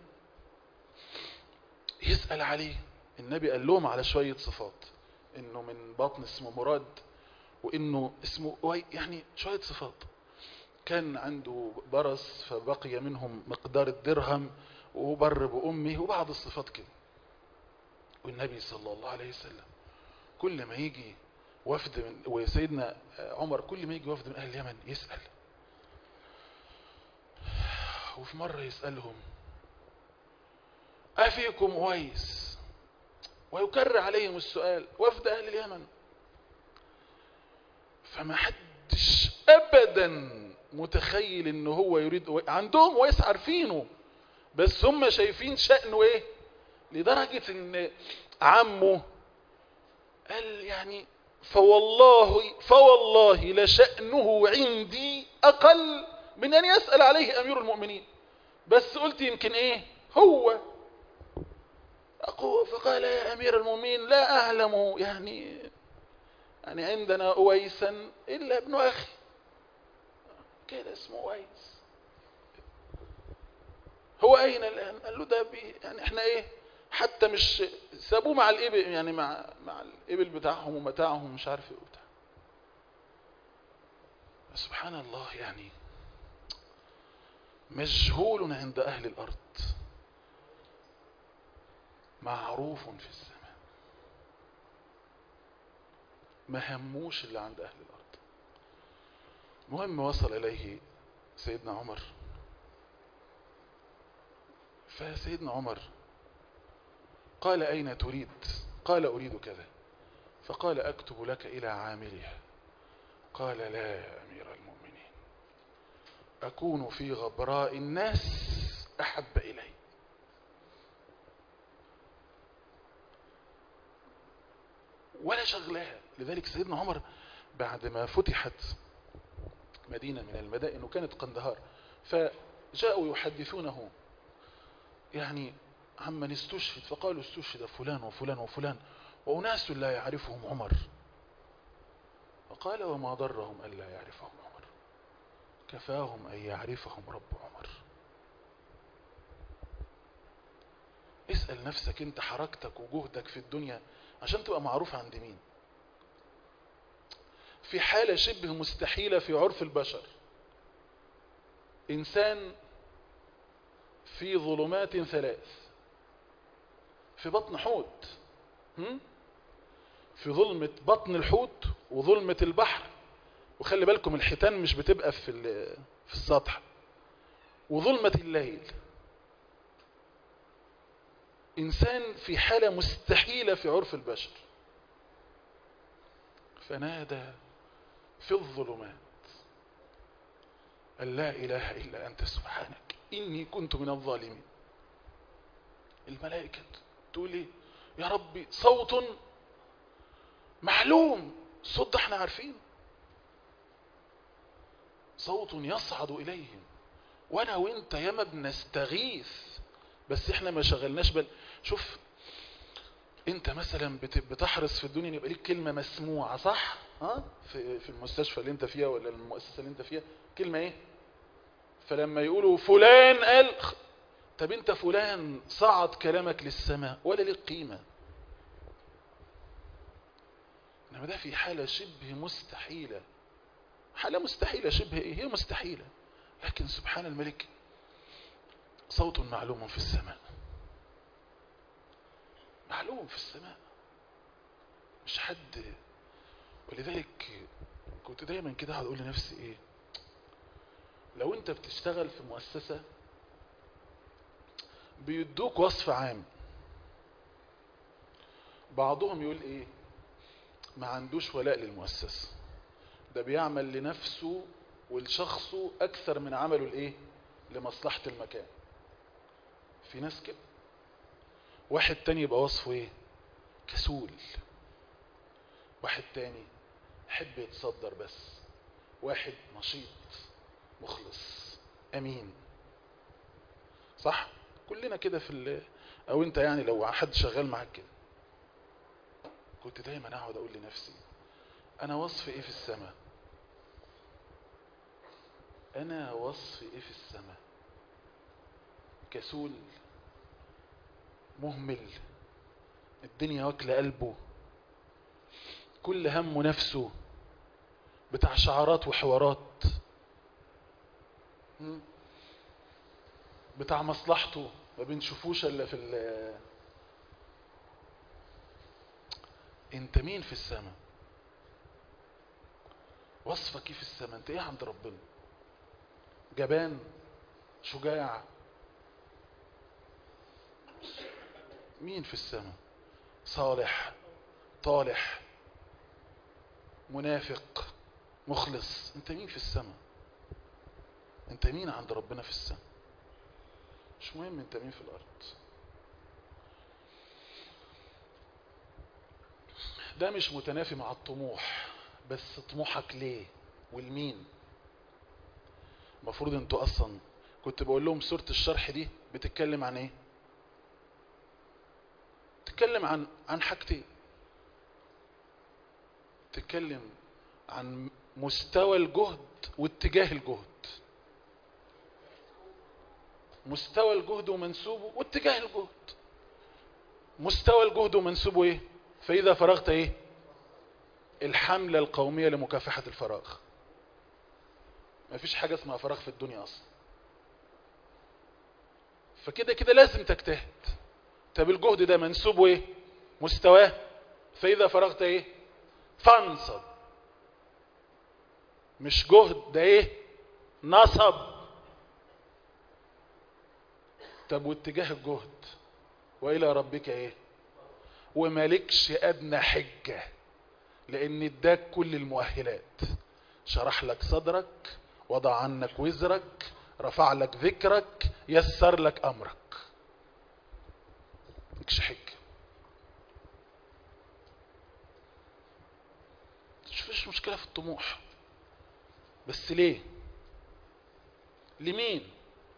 يسأل عليه النبي قال لهم على شوية صفات انه من بطن اسمه مراد وانه اسمه يعني شوية صفات كان عنده برص فبقي منهم مقدار الدرهم وبر بأمه وبعض الصفات كده والنبي صلى الله عليه وسلم كل ما يجي وفد من وسيدنا عمر كل ما يجي وفد من أهل اليمن يسأل وفي مرة يسألهم أفيكم ويس ويكرر عليهم السؤال وفد أهل اليمن فما حدش ابدا متخيل ان هو يريد عندهم ويس عارفينه بس هم شايفين شأنه ايه لدرجة ان عمه قال يعني فوالله فوالله لشأنه عندي اقل من ان يسأل عليه امير المؤمنين بس قلت يمكن ايه هو أقول فقال يا امير المؤمنين لا اعلم يعني يعني عندنا اويسا الا ابن اخي كده اسمه اويس هو اين الان قال له ده بي يعني احنا ايه حتى مش سابوه مع الابل يعني مع مع الابل بتاعهم ومتاعهم مش عارف ايه وبتاع سبحان الله يعني مجهول عند اهل الارض معروف في السماء ما هموش اللي عند اهل الارض مهم وصل اليه سيدنا عمر فسيدنا عمر قال أين تريد قال أريد كذا فقال أكتب لك إلى عاملها قال لا يا أمير المؤمنين أكون في غبراء الناس أحب إلي ولا شغلها لذلك سيدنا عمر بعد ما فتحت مدينة من المدائن وكانت قندهار فجاءوا يحدثونه يعني عمن استشهد فقالوا استشهد فلان وفلان وفلان وأناس لا يعرفهم عمر فقال وما ضرهم ألا يعرفهم عمر كفاهم أن يعرفهم رب عمر اسأل نفسك انت حركتك وجهدك في الدنيا عشان تبقى معروف عند مين في حالة شبه مستحيلة في عرف البشر إنسان في ظلمات ثلاث في بطن حوت في ظلمة بطن الحوت وظلمة البحر وخلي بالكم الحيتان مش بتبقى في في السطح وظلمة الليل إنسان في حالة مستحيلة في عرف البشر فنادى في الظلمات أن لا إله إلا أنت سبحانك إني كنت من الظالمين الملائكة تقول لي يا ربي صوت معلوم صوت احنا عارفين صوت يصعد إليهم وانا وانت ياما بنستغيث بس احنا ما شغلناش بل شوف انت مثلا بتحرص في الدنيا ان يبقى ليك كلمة مسموعة صح ها في, في المستشفى اللي انت فيها ولا المؤسسة اللي انت فيها كلمة ايه فلما يقولوا فلان قال طب انت فلان صعد كلامك للسماء ولا لك قيمة انما ده في حالة شبه مستحيلة حالة مستحيلة شبه ايه هي مستحيلة لكن سبحان الملك صوت معلوم في السماء معلوم في السماء مش حد ولذلك كنت دايما كده هقعد اقول لنفسي ايه لو انت بتشتغل في مؤسسة بيدوك وصف عام بعضهم يقول ايه ما عندوش ولاء للمؤسسة ده بيعمل لنفسه ولشخصه اكثر من عمله الايه لمصلحة المكان في ناس كده واحد تاني يبقى وصفه ايه كسول واحد تاني يحب يتصدر بس واحد نشيط مخلص امين صح كلنا كده في ال... او انت يعني لو حد شغال معاك كده كنت دايما اقعد اقول لنفسي انا وصف ايه في السماء انا وصف ايه في السماء كسول مهمل الدنيا واكله قلبه كل همه نفسه بتاع شعارات وحوارات بتاع مصلحته ما بنشوفوش الا في ال انت مين في السماء وصفك ايه في السماء انت ايه عند ربنا جبان شجاع مين في السماء صالح طالح منافق مخلص انت مين في السماء انت مين عند ربنا في السماء مش مهم انت مين في الارض ده مش متنافي مع الطموح بس طموحك ليه والمين المفروض انتوا اصلا كنت بقول لهم سورة الشرح دي بتتكلم عن ايه تتكلم عن عن حاجتين تتكلم عن مستوى الجهد واتجاه الجهد مستوى الجهد ومنسوبه واتجاه الجهد مستوى الجهد ومنسوبه ايه فاذا فرغت ايه الحملة القومية لمكافحة الفراغ ما فيش حاجة اسمها فراغ في الدنيا اصلا فكده كده لازم تجتهد طب الجهد ده منسوبه ايه مستواه فاذا فرغت ايه فانصب مش جهد ده ايه نصب طب واتجاه الجهد والى ربك ايه ومالكش ادنى حجة لان اداك كل المؤهلات شرح لك صدرك وضع عنك وزرك رفع لك ذكرك يسر لك امرك مالكش حجة مفيش مشكلة في الطموح بس ليه لمين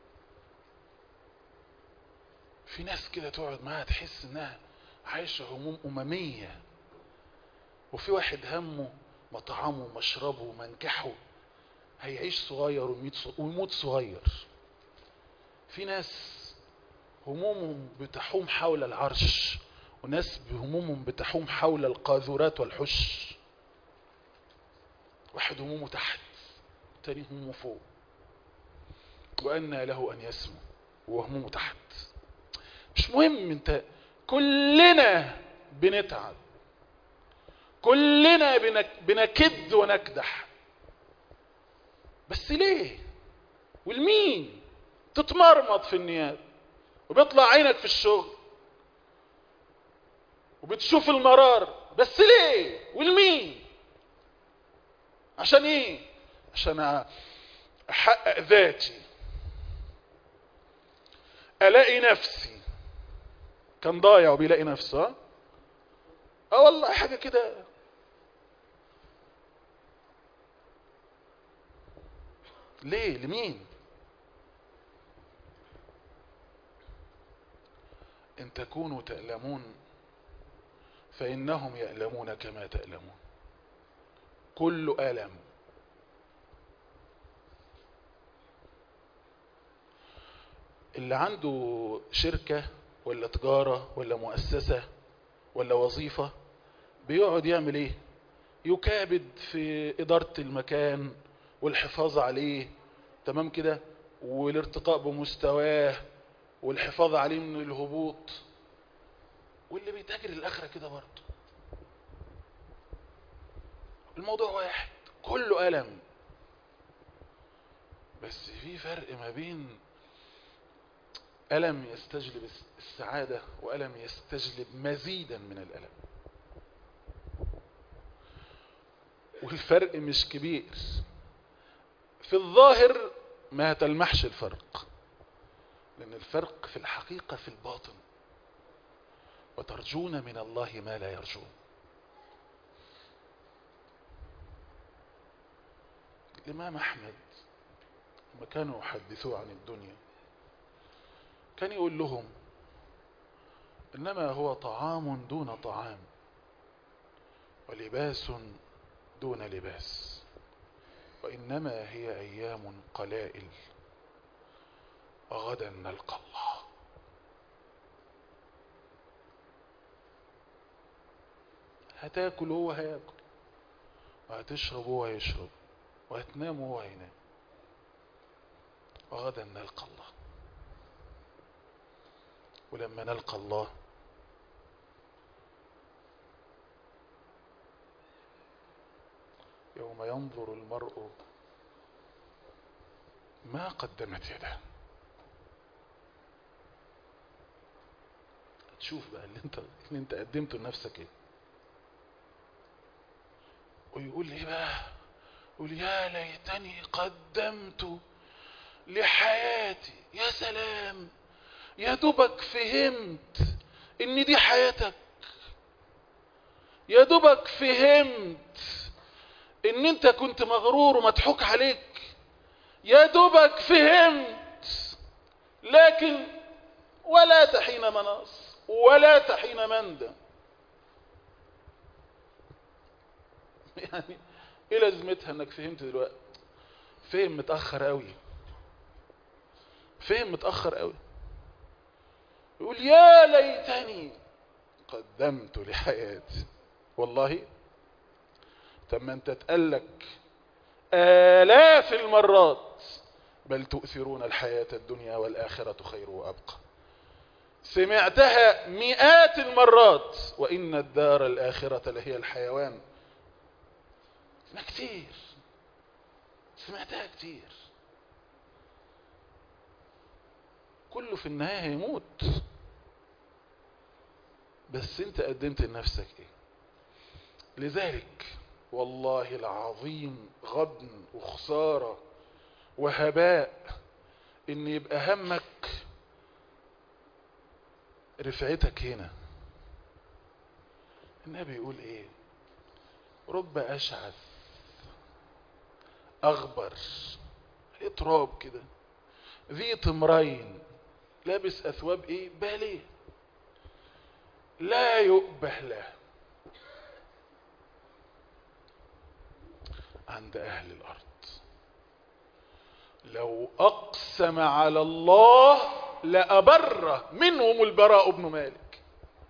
في ناس كده تقعد معاها تحس انها عايشة هموم اممية وفي واحد همه مطعمه مشربه منكحه هيعيش صغير ويموت صغير في ناس همومهم بتحوم حول العرش وناس بهمومهم بتحوم حول القاذورات والحش واحد همومه تحت تاني همومه فوق وأنى له أن يسمو وهمومه تحت مش مهم انت كلنا بنتعب كلنا بنك بنكد ونكدح بس ليه والمين تتمرمط في النيابه وبيطلع عينك في الشغل وبتشوف المرار بس ليه والمين عشان ايه عشان احقق ذاتي الاقي نفسي كان ضايع وبيلاقي نفسه ها اه والله حاجه كده ليه لمين ان تكونوا تألمون فإنهم يألمون كما تألمون كل ألم اللي عنده شركة ولا تجارة ولا مؤسسة ولا وظيفة بيقعد يعمل ايه يكابد في إدارة المكان والحفاظ عليه تمام كده والارتقاء بمستواه والحفاظ عليه من الهبوط واللي بيتاجر الاخره كده برضه الموضوع واحد كله ألم بس في فرق ما بين ألم يستجلب السعادة وألم يستجلب مزيدا من الألم والفرق مش كبير في الظاهر ما تلمحش الفرق لأن الفرق في الحقيقة في الباطن وترجون من الله ما لا يرجون الإمام أحمد لما كانوا يحدثوه عن الدنيا كان يقول لهم إنما هو طعام دون طعام ولباس دون لباس وإنما هي أيام قلائل وغدا نلقى الله هتاكل هو هياكل وهتشرب هو هيشرب وهتنام هو هينام وغدا نلقى الله ولما نلقى الله يوم ينظر المرء ما قدمت يده تشوف بقى اللي انت اللي انت قدمته لنفسك ايه ويقول لي بقى يقول يا ليتني قدمت لحياتي يا سلام يا دوبك فهمت ان دي حياتك يا دوبك فهمت ان انت كنت مغرور ومضحوك عليك يا دوبك فهمت لكن ولا تحين مناص ولا تحين مندم يعني ايه لازمتها انك فهمت دلوقتي فهم متاخر قوي فهم متاخر قوي يقول يا ليتني قدمت لحياتي والله طب ما انت تقلك آلاف المرات بل تؤثرون الحياة الدنيا والآخرة خير وأبقى سمعتها مئات المرات وإن الدار الآخرة لهي الحيوان ما كتير سمعتها كتير كله في النهاية هيموت بس انت قدمت لنفسك ايه لذلك والله العظيم غبن وخسارة وهباء ان يبقى همك رفعتك هنا النبي يقول ايه رب اشعث اغبر اطراب كده ذي طمرين لابس اثواب ايه باليه لا يؤبه له عند اهل الارض لو اقسم على الله لابره منهم البراء بن مالك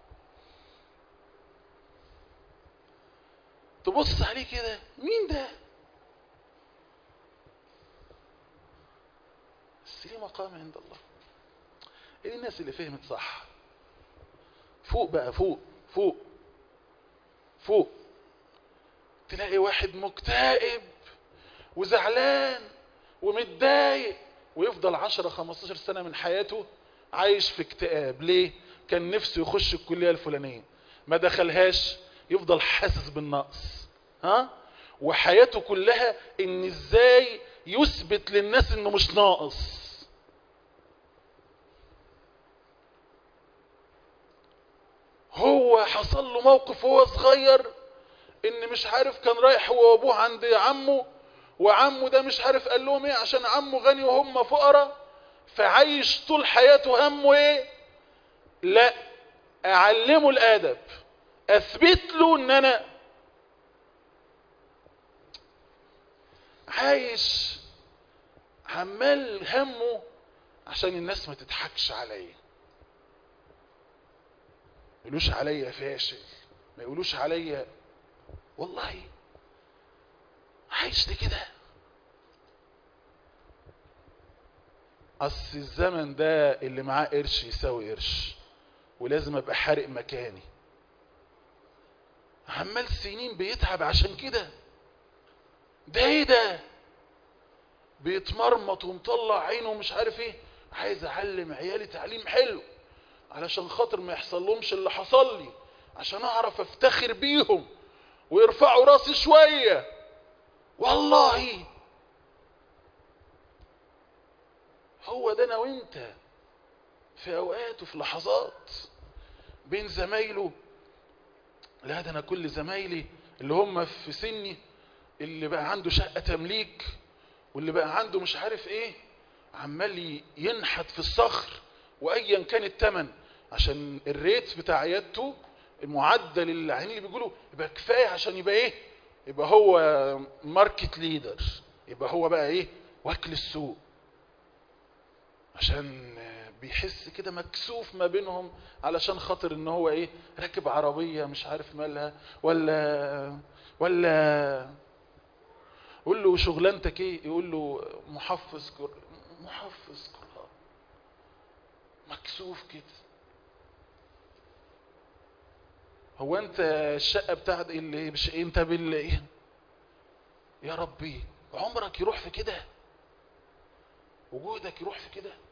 تبص عليه كده مين ده بس ليه مقام عند الله ايه الناس اللي فهمت صح فوق بقى فوق فوق فوق تلاقي واحد مكتئب وزعلان ومتضايق ويفضل 10 15 سنة من حياته عايش في اكتئاب ليه كان نفسه يخش الكلية الفلانية ما دخلهاش يفضل حاسس بالنقص ها وحياته كلها ان ازاي يثبت للناس انه مش ناقص هو حصل له موقف وهو صغير ان مش عارف كان رايح هو وابوه عند عمه وعمه ده مش عارف قال لهم ايه عشان عمه غني وهم فقراء فعايش طول حياته همه ايه لا اعلمه الادب اثبت له ان انا عايش عمال همه عشان الناس ما تضحكش عليا ما يقولوش عليا فاشل ما يقولوش عليا والله عايش لكده اصل الزمن ده اللي معاه قرش يساوي قرش ولازم ابقى حارق مكاني عمال سنين بيتعب عشان كده ده ايه ده بيتمرمط ومطلع عينه ومش عارف ايه عايز اعلم عيالي تعليم حلو علشان خاطر ما يحصل لهمش اللي حصل لي عشان اعرف افتخر بيهم ويرفعوا راسي شوية والله هو ده انا وانت في اوقات وفي لحظات بين زمايله لا ده انا كل زمايلي اللي هم في سني اللي بقى عنده شقة تمليك واللي بقى عنده مش عارف ايه عمال ينحت في الصخر وايا كان التمن عشان الريت بتاع عيادته المعدل العين اللي بيقولوا يبقى كفايه عشان يبقى ايه يبقى هو ماركت ليدر يبقى هو بقى ايه واكل السوق عشان بيحس كده مكسوف ما بينهم علشان خاطر ان هو ايه راكب عربيه مش عارف مالها ولا ولا قول له شغلانتك ايه يقول له محفظ كر... محفظ قرآن مكسوف كده هو انت الشقة بتاعت اللي مش انت بال ايه يا ربي عمرك يروح في كده وجودك يروح في كده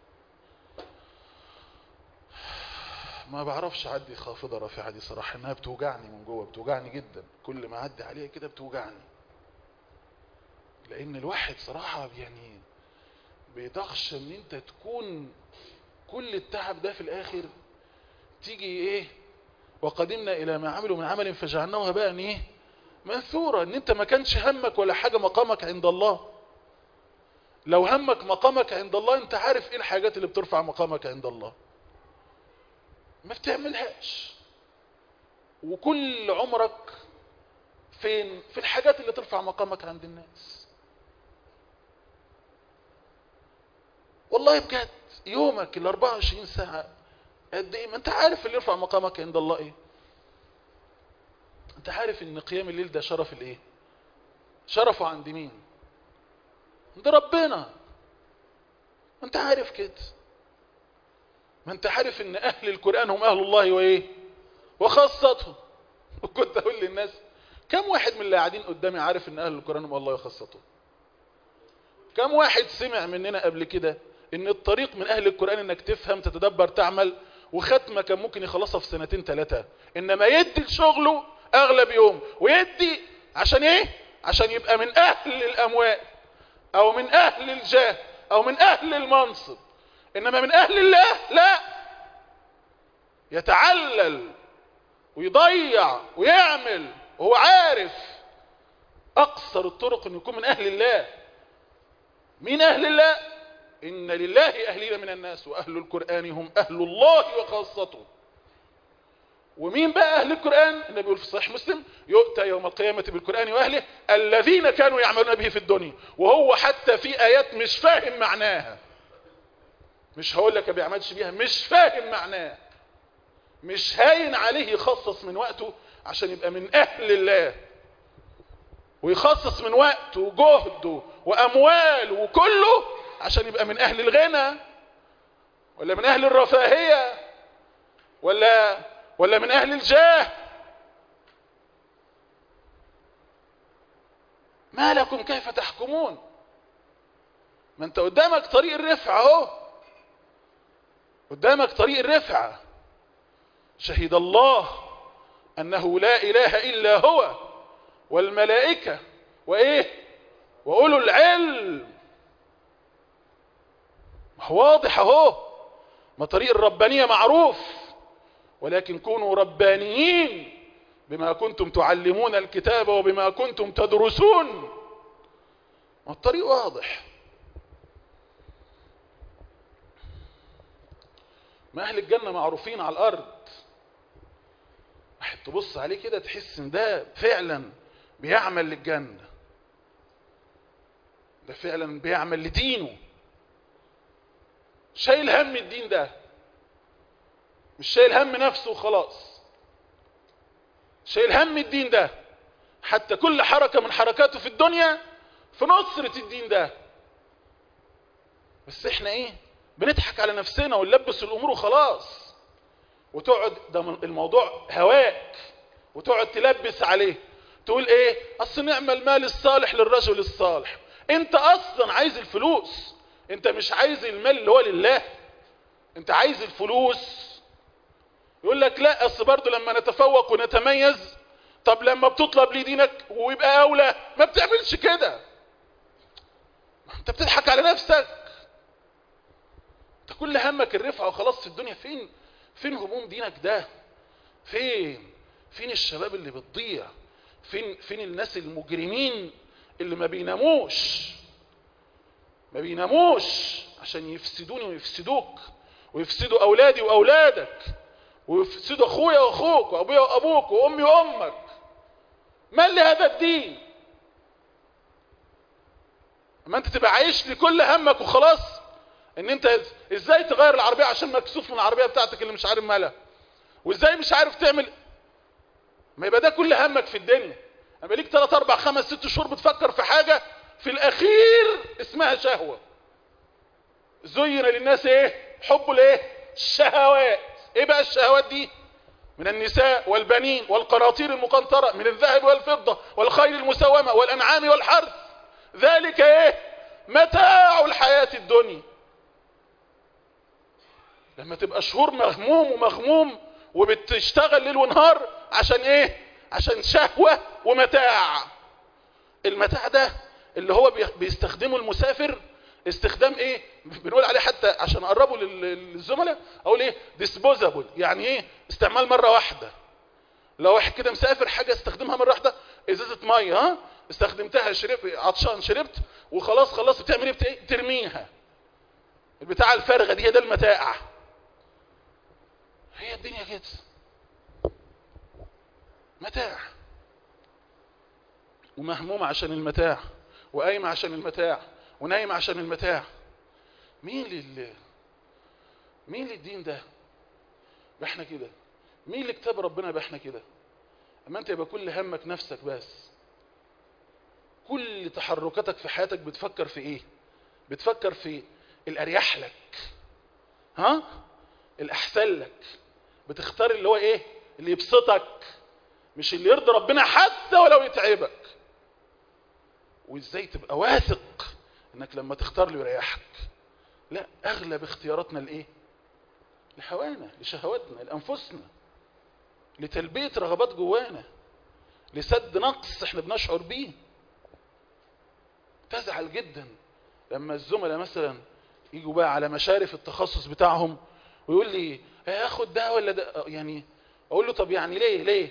ما بعرفش اعدي خافضة رافعة دي صراحة انها بتوجعني من جوه بتوجعني جدا كل ما اعدي عليها كده بتوجعني لان الواحد صراحة يعني بيتخشى ان انت تكون كل التعب ده في الاخر تيجي ايه وقدمنا الى ما عملوا من عمل فجعلناه هباء ايه منثورا ان انت ما كانش همك ولا حاجة مقامك عند الله لو همك مقامك عند الله انت عارف ايه الحاجات اللي بترفع مقامك عند الله ما بتعملهاش وكل عمرك فين في الحاجات اللي ترفع مقامك عند الناس والله بجد يومك ال 24 ساعة قد ايه ما انت عارف اللي يرفع مقامك عند الله ايه انت عارف ان قيام الليل ده شرف الايه شرفه عند مين عند ربنا ما انت عارف كده ما انت عارف ان اهل القرآن هم اهل الله وايه وخاصته وكنت اقول للناس كم واحد من اللي قاعدين قدامي عارف ان اهل القرآن هم الله وخاصته كم واحد سمع مننا قبل كده ان الطريق من اهل القرآن انك تفهم تتدبر تعمل وختمة كان ممكن يخلصها في سنتين ثلاثة انما يدي لشغله اغلب يوم ويدي عشان ايه عشان يبقى من اهل الاموال او من اهل الجاه او من اهل المنصب انما من اهل الله لا يتعلل ويضيع ويعمل وهو عارف اقصر الطرق ان يكون من اهل الله مين اهل الله ان لله اهلين من الناس واهل القرآن هم اهل الله وخاصته ومين بقى اهل القرآن النبي يقول في صحيح مسلم يؤتى يوم القيامة بالقرآن واهله الذين كانوا يعملون به في الدنيا وهو حتى في ايات مش فاهم معناها مش هقول لك ما بيعملش بيها مش فاهم معناه مش هاين عليه يخصص من وقته عشان يبقى من اهل الله ويخصص من وقته وجهده وامواله وكله عشان يبقى من اهل الغنى ولا من اهل الرفاهية ولا ولا من اهل الجاه ما لكم كيف تحكمون ما انت قدامك طريق الرفعة اهو قدامك طريق الرفعة شهد الله انه لا اله الا هو والملائكة وايه واولو العلم واضح اهو ما طريق الربانية معروف ولكن كونوا ربانيين بما كنتم تعلمون الكتاب وبما كنتم تدرسون الطريق واضح ما اهل الجنة معروفين على الارض واحد تبص عليه كده تحس ان ده فعلا بيعمل للجنة ده فعلا بيعمل لدينه شايل هم الدين ده مش شايل هم نفسه وخلاص شايل هم الدين ده حتى كل حركة من حركاته في الدنيا في نصرة الدين ده بس احنا ايه بنضحك على نفسنا ونلبس الامور وخلاص وتقعد ده الموضوع هواك وتقعد تلبس عليه تقول ايه اصل نعمل المال الصالح للرجل الصالح انت اصلا عايز الفلوس انت مش عايز المال اللي هو لله انت عايز الفلوس يقول لك لا اصل برضه لما نتفوق ونتميز طب لما بتطلب لي دينك ويبقى اولى ما بتعملش كده انت بتضحك على نفسك انت كل همك الرفعه وخلاص في الدنيا فين فين هموم دينك ده فين فين الشباب اللي بتضيع فين فين الناس المجرمين اللي ما بيناموش ما بيناموش عشان يفسدوني ويفسدوك ويفسدوا اولادي واولادك ويفسدوا اخويا واخوك وابويا وابوك وامي وامك ما لهذا الدين اما انت تبقى عايش لكل همك وخلاص ان انت ازاي تغير العربية عشان مكسوف من العربية بتاعتك اللي مش عارف مالها وازاي مش عارف تعمل ما يبقى ده كل همك في الدنيا اما ليك 3 4 5 6 شهور بتفكر في حاجة في الاخير اسمها شهوة زين للناس ايه حب الايه الشهوات ايه بقى الشهوات دي من النساء والبنين والقناطير المقنطرة من الذهب والفضة والخيل المسومة والانعام والحرث ذلك ايه متاع الحياة الدنيا لما تبقى شهور مغموم ومغموم وبتشتغل ليل ونهار عشان ايه عشان شهوة ومتاع المتاع ده اللي هو بي- بيستخدمه المسافر استخدام ايه بنقول عليه حتى عشان اقربه لل- للزملاء اقول ايه ديسبوزابل يعني ايه استعمال مره واحده لو واحد كده مسافر حاجه استخدمها مره واحده ازازه ميه ها استخدمتها شربت عطشان شربت وخلاص خلصت بتعمل ايه بت- ترميها البتاعه الفارغه دي هي ده المتاع هي الدنيا كده متاع ومهمومة عشان المتاع وقايمة عشان المتاع ونايمة عشان المتاع مين لل مين للدين ده يبقى احنا كده مين اللي كتاب ربنا يبقى احنا كده اما انت يبقى كل همك نفسك بس كل تحركاتك في حياتك بتفكر في ايه بتفكر في الاريح لك ها الاحسن لك بتختار اللي هو ايه اللي يبسطك مش اللي يرضي ربنا حتى ولو يتعبك وازاي تبقى واثق انك لما تختار له يريحك لا اغلب اختياراتنا لايه لهوانا لشهواتنا لانفسنا لتلبيه رغبات جوانا لسد نقص احنا بنشعر بيه تزعل جدا لما الزملاء مثلا يجوا بقى على مشارف التخصص بتاعهم ويقول لي هاخد ده ولا ده يعني اقول له طب يعني ليه ليه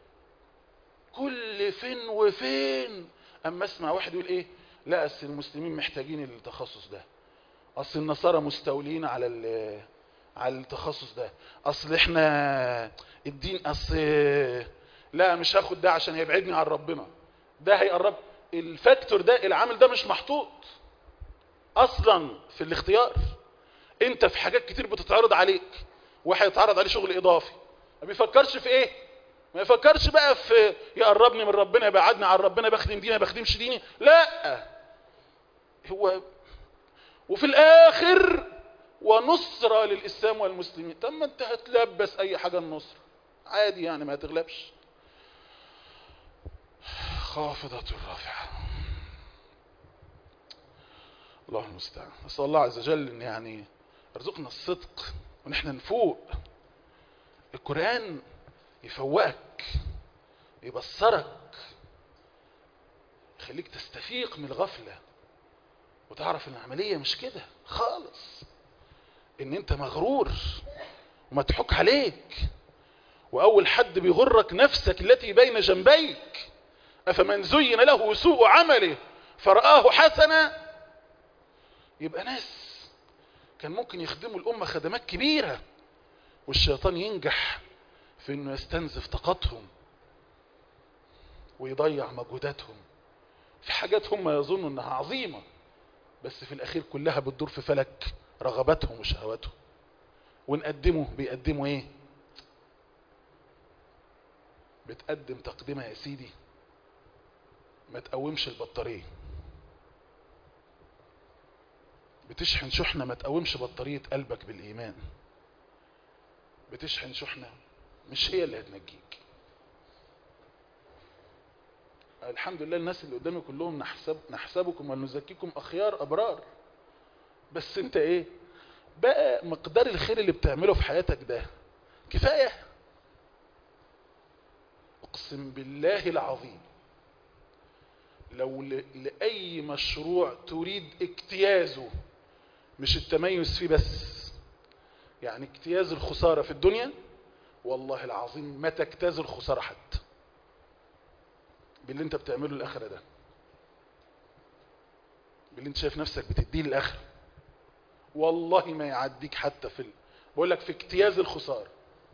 كل فين وفين اما اسمع واحد يقول ايه لا اصل المسلمين محتاجين التخصص ده اصل النصارى مستولين على ال- على التخصص ده اصل احنا الدين اصل لا مش هاخد ده عشان هيبعدني عن ربنا ده هيقرب الفاكتور ده العامل ده مش محطوط اصلا في الاختيار انت في حاجات كتير بتتعرض عليك واحد يتعرض عليه شغل اضافي ما بيفكرش في ايه ما يفكرش بقى في يقربني من ربنا يبعدني عن ربنا بخدم ديني ما بخدمش ديني لا هو وفي الاخر ونصرة للاسلام والمسلمين طب ما انت هتلبس اي حاجة النصر عادي يعني ما تغلبش خافضة رافعة الله المستعان نسأل الله عز وجل ان يعني يرزقنا الصدق وان احنا نفوق القرآن يفوقك يبصرك يخليك تستفيق من الغفلة وتعرف ان العملية مش كده خالص ان انت مغرور ومضحوك عليك واول حد بيغرك نفسك التي بين جنبيك افمن زين له سوء عمله فرآه حسنا يبقى ناس كان ممكن يخدموا الامة خدمات كبيرة والشيطان ينجح في انه يستنزف طاقتهم ويضيع مجهوداتهم في حاجات هم يظنوا انها عظيمة بس في الاخير كلها بتدور في فلك رغباتهم وشهواتهم ونقدمه بيقدموا ايه بتقدم تقدمة يا سيدي ما تقومش البطارية بتشحن شحنة ما تقومش بطارية قلبك بالإيمان بتشحن شحنة مش هي اللي هتنجيك الحمد لله الناس اللي قدامي كلهم نحسب نحسبكم ونزكيكم أخيار أبرار بس انت ايه بقى مقدار الخير اللي بتعمله في حياتك ده كفاية اقسم بالله العظيم لو ل- لأي مشروع تريد اجتيازه مش التميز فيه بس يعني اجتياز الخسارة في الدنيا والله العظيم ما تجتاز الخسارة حتى باللي انت بتعمله الآخرة ده باللي انت شايف نفسك بتديه للآخرة والله ما يعديك حتى في ال... بقول لك في اجتياز الخسارة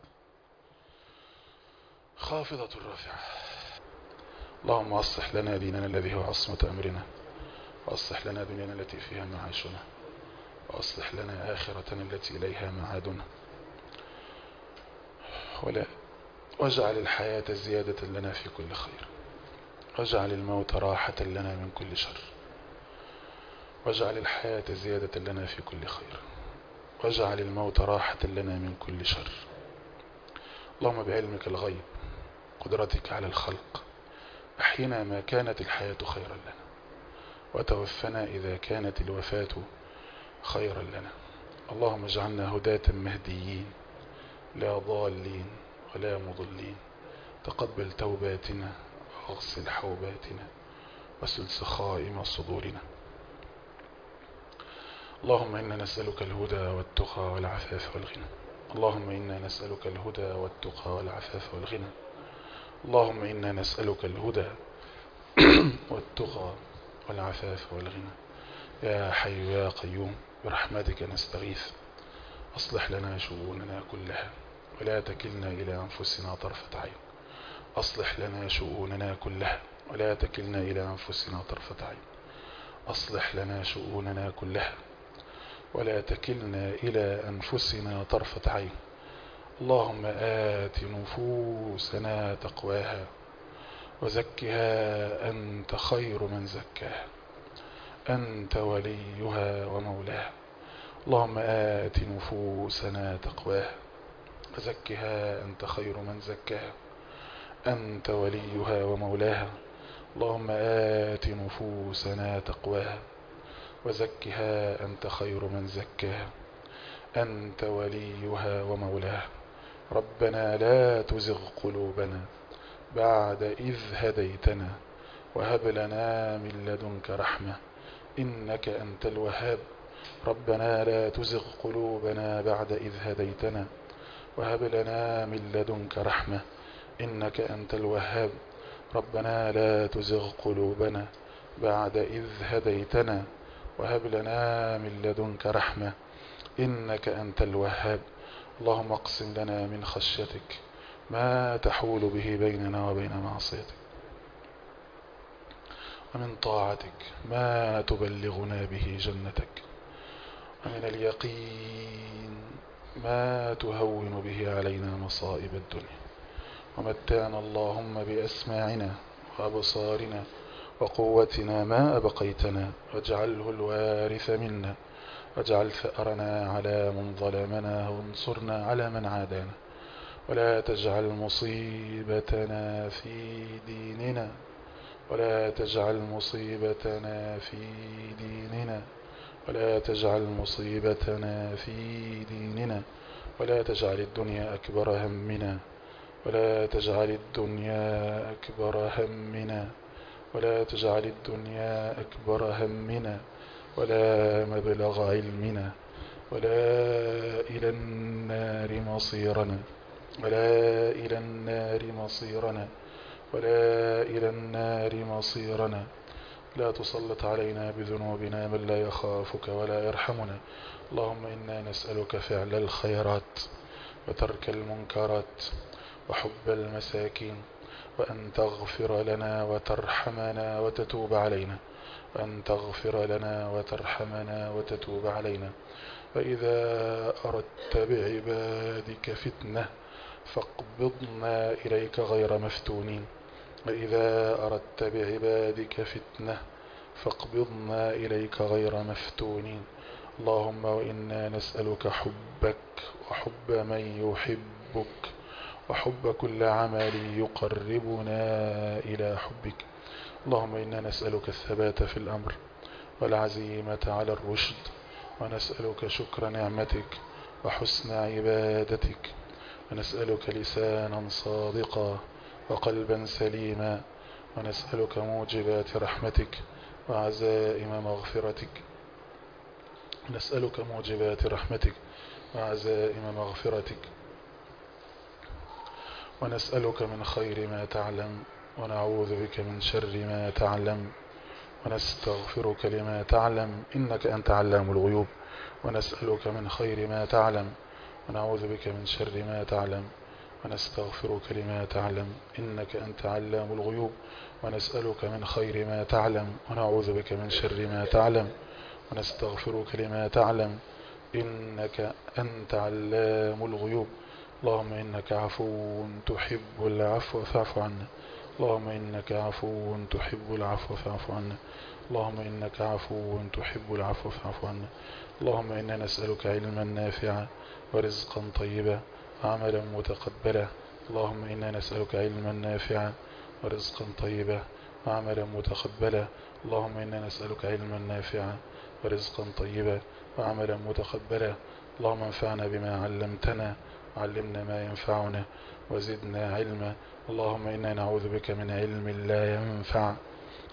خافضة الرافعة اللهم أصلح لنا ديننا الذي هو عصمة أمرنا وأصلح لنا دنيانا التي فيها معاشنا وأصلح لنا آخرتنا التي إليها معادنا ولا واجعل الحياة زيادة لنا في كل خير واجعل الموت راحة لنا من كل شر واجعل الحياة زيادة لنا في كل خير واجعل الموت راحة لنا من كل شر اللهم بعلمك الغيب قدرتك على الخلق أحينا ما كانت الحياة خيرا لنا وتوفنا إذا كانت الوفاة خيرا لنا اللهم اجعلنا هداة مهديين لا ضالين ولا مضلين تقبل توباتنا واغسل حوباتنا واسل سخائم صدورنا اللهم إنا نسألك الهدى والتقى والعفاف والغنى اللهم إنا نسألك الهدى والتقى والعفاف والغنى اللهم إنا نسألك الهدى والتقى والعفاف والغنى يا حي يا قيوم برحمتك نستغيث أصلح لنا شؤوننا كلها ولا تكلنا إلى أنفسنا طرفة عين أصلح لنا شؤوننا كلها ولا تكلنا إلى أنفسنا طرفة عين أصلح لنا شؤوننا كلها ولا تكلنا إلى أنفسنا طرفة عين اللهم آت نفوسنا تقواها وزكها أنت خير من زكاها أنت وليها ومولاها اللهم آت نفوسنا تقواها وزكها أنت خير من زكاها أنت وليها ومولاها اللهم آت نفوسنا تقواها وزكها أنت خير من زكاها أنت وليها ومولاها ربنا لا تزغ قلوبنا بعد إذ هديتنا وهب لنا من لدنك رحمة إنك أنت الوهاب ربنا لا تزغ قلوبنا بعد إذ هديتنا وهب لنا من لدنك رحمة إنك أنت الوهاب ربنا لا تزغ قلوبنا بعد إذ هديتنا وهب لنا من لدنك رحمة إنك أنت الوهاب اللهم اقسم لنا من خشيتك ما تحول به بيننا وبين معصيتك ومن طاعتك ما تبلغنا به جنتك ومن اليقين ما تهون به علينا مصائب الدنيا ومتعنا اللهم بأسماعنا وأبصارنا وقوتنا ما أبقيتنا واجعله الوارث منا واجعل ثأرنا على من ظلمنا وانصرنا على من عادانا ولا تجعل مصيبتنا في ديننا ولا تجعل مصيبتنا في ديننا ولا تجعل مصيبتنا في ديننا ولا تجعل الدنيا أكبر همنا ولا تجعل الدنيا أكبر همنا ولا تجعل الدنيا أكبر همنا ولا مبلغ علمنا ولا إلى النار مصيرنا ولا إلى النار مصيرنا ولا إلى النار مصيرنا لا تسلط علينا بذنوبنا من لا يخافك ولا يرحمنا اللهم إنا نسألك فعل الخيرات وترك المنكرات وحب المساكين وأن تغفر لنا وترحمنا وتتوب علينا وأن تغفر لنا وترحمنا وتتوب علينا وإذا أردت بعبادك فتنة فاقبضنا إليك غير مفتونين وإذا أردت بعبادك فتنة فاقبضنا إليك غير مفتونين اللهم وإنا نسألك حبك وحب من يحبك وحب كل عمل يقربنا إلى حبك اللهم إنا نسألك الثبات في الأمر والعزيمة على الرشد ونسألك شكر نعمتك وحسن عبادتك ونسألك لسانا صادقا وقلبا سليما ونسألك موجبات رحمتك وعزائم مغفرتك نسألك موجبات رحمتك وعزائم مغفرتك ونسألك من خير ما تعلم ونعوذ بك من شر ما تعلم ونستغفرك لما تعلم إنك أنت علام الغيوب ونسألك من خير ما تعلم ونعوذ بك من شر ما تعلم ونستغفرك لما تعلم إنك أنت علام الغيوب ونسألك من خير ما تعلم ونعوذ بك من شر ما تعلم ونستغفرك لما تعلم إنك أنت علام الغيوب اللهم إنك عفو تحب العفو فاعف عنا اللهم إنك عفو تحب العفو فاعف عنا اللهم إنك عفو تحب العفو فاعف عنا اللهم إنا نسألك علما نافعا ورزقا طيبا وعملا متقبلا اللهم إنا نسألك علما نافعا ورزقا طيبا وعملا متقبلا اللهم إنا نسألك علما نافعا ورزقا طيبا وعملا متقبلا اللهم انفعنا بما علمتنا وعلمنا ما ينفعنا وزدنا علما اللهم إنا نعوذ بك من علم لا ينفع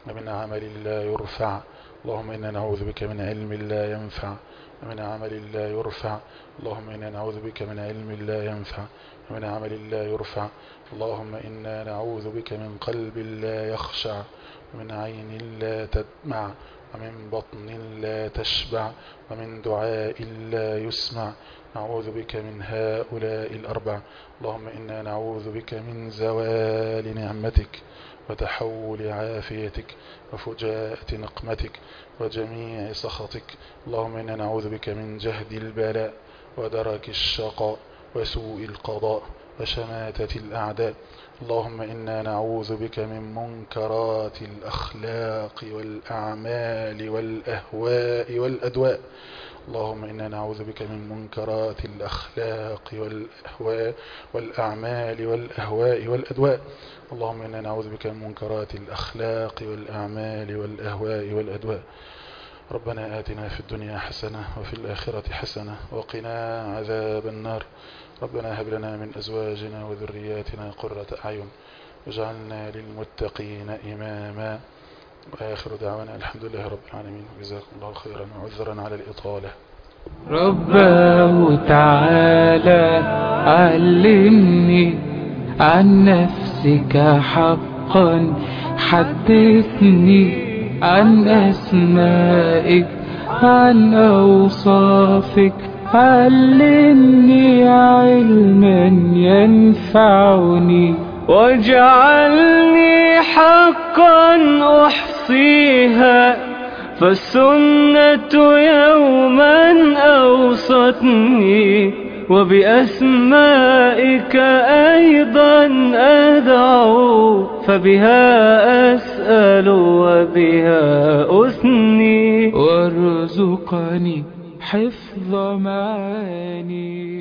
ومن عمل لا يرفع اللهم إنا نعوذ بك من علم لا ينفع ومن عمل لا يرفع اللهم إنا نعوذ بك من علم لا ينفع ومن عمل لا يرفع اللهم إنا نعوذ بك من قلب لا يخشع ومن عين لا تدمع ومن بطن لا تشبع ومن دعاء لا يسمع نعوذ بك من هؤلاء الأربع اللهم إنا نعوذ بك من زوال نعمتك وتحول عافيتك وفجاءة نقمتك وجميع سخطك اللهم إنا نعوذ بك من جهد البلاء ودرك الشقاء وسوء القضاء وشماتة الأعداء اللهم إنا نعوذ بك من منكرات الأخلاق والأعمال والأهواء والأدواء اللهم إنا نعوذ بك من منكرات الأخلاق والأهواء والأعمال والأهواء والأدواء اللهم إنا نعوذ بك من منكرات الأخلاق والأعمال والأهواء والأدواء ربنا آتنا في الدنيا حسنة وفي الآخرة حسنة وقنا عذاب النار ربنا هب لنا من أزواجنا وذرياتنا قرة أعين واجعلنا للمتقين إماما وآخر دعوانا الحمد لله رب العالمين جزاكم الله خيرا وعذرا على الإطالة رباه تعالى علمني عن نفسك حقا حدثني عن أسمائك عن أوصافك علمني علما ينفعني واجعلني حقا أحصيها فالسنة يوما أوصتني وبأسمائك أيضا أدعو فبها أسأل وبها أثني وارزقني حفظ معاني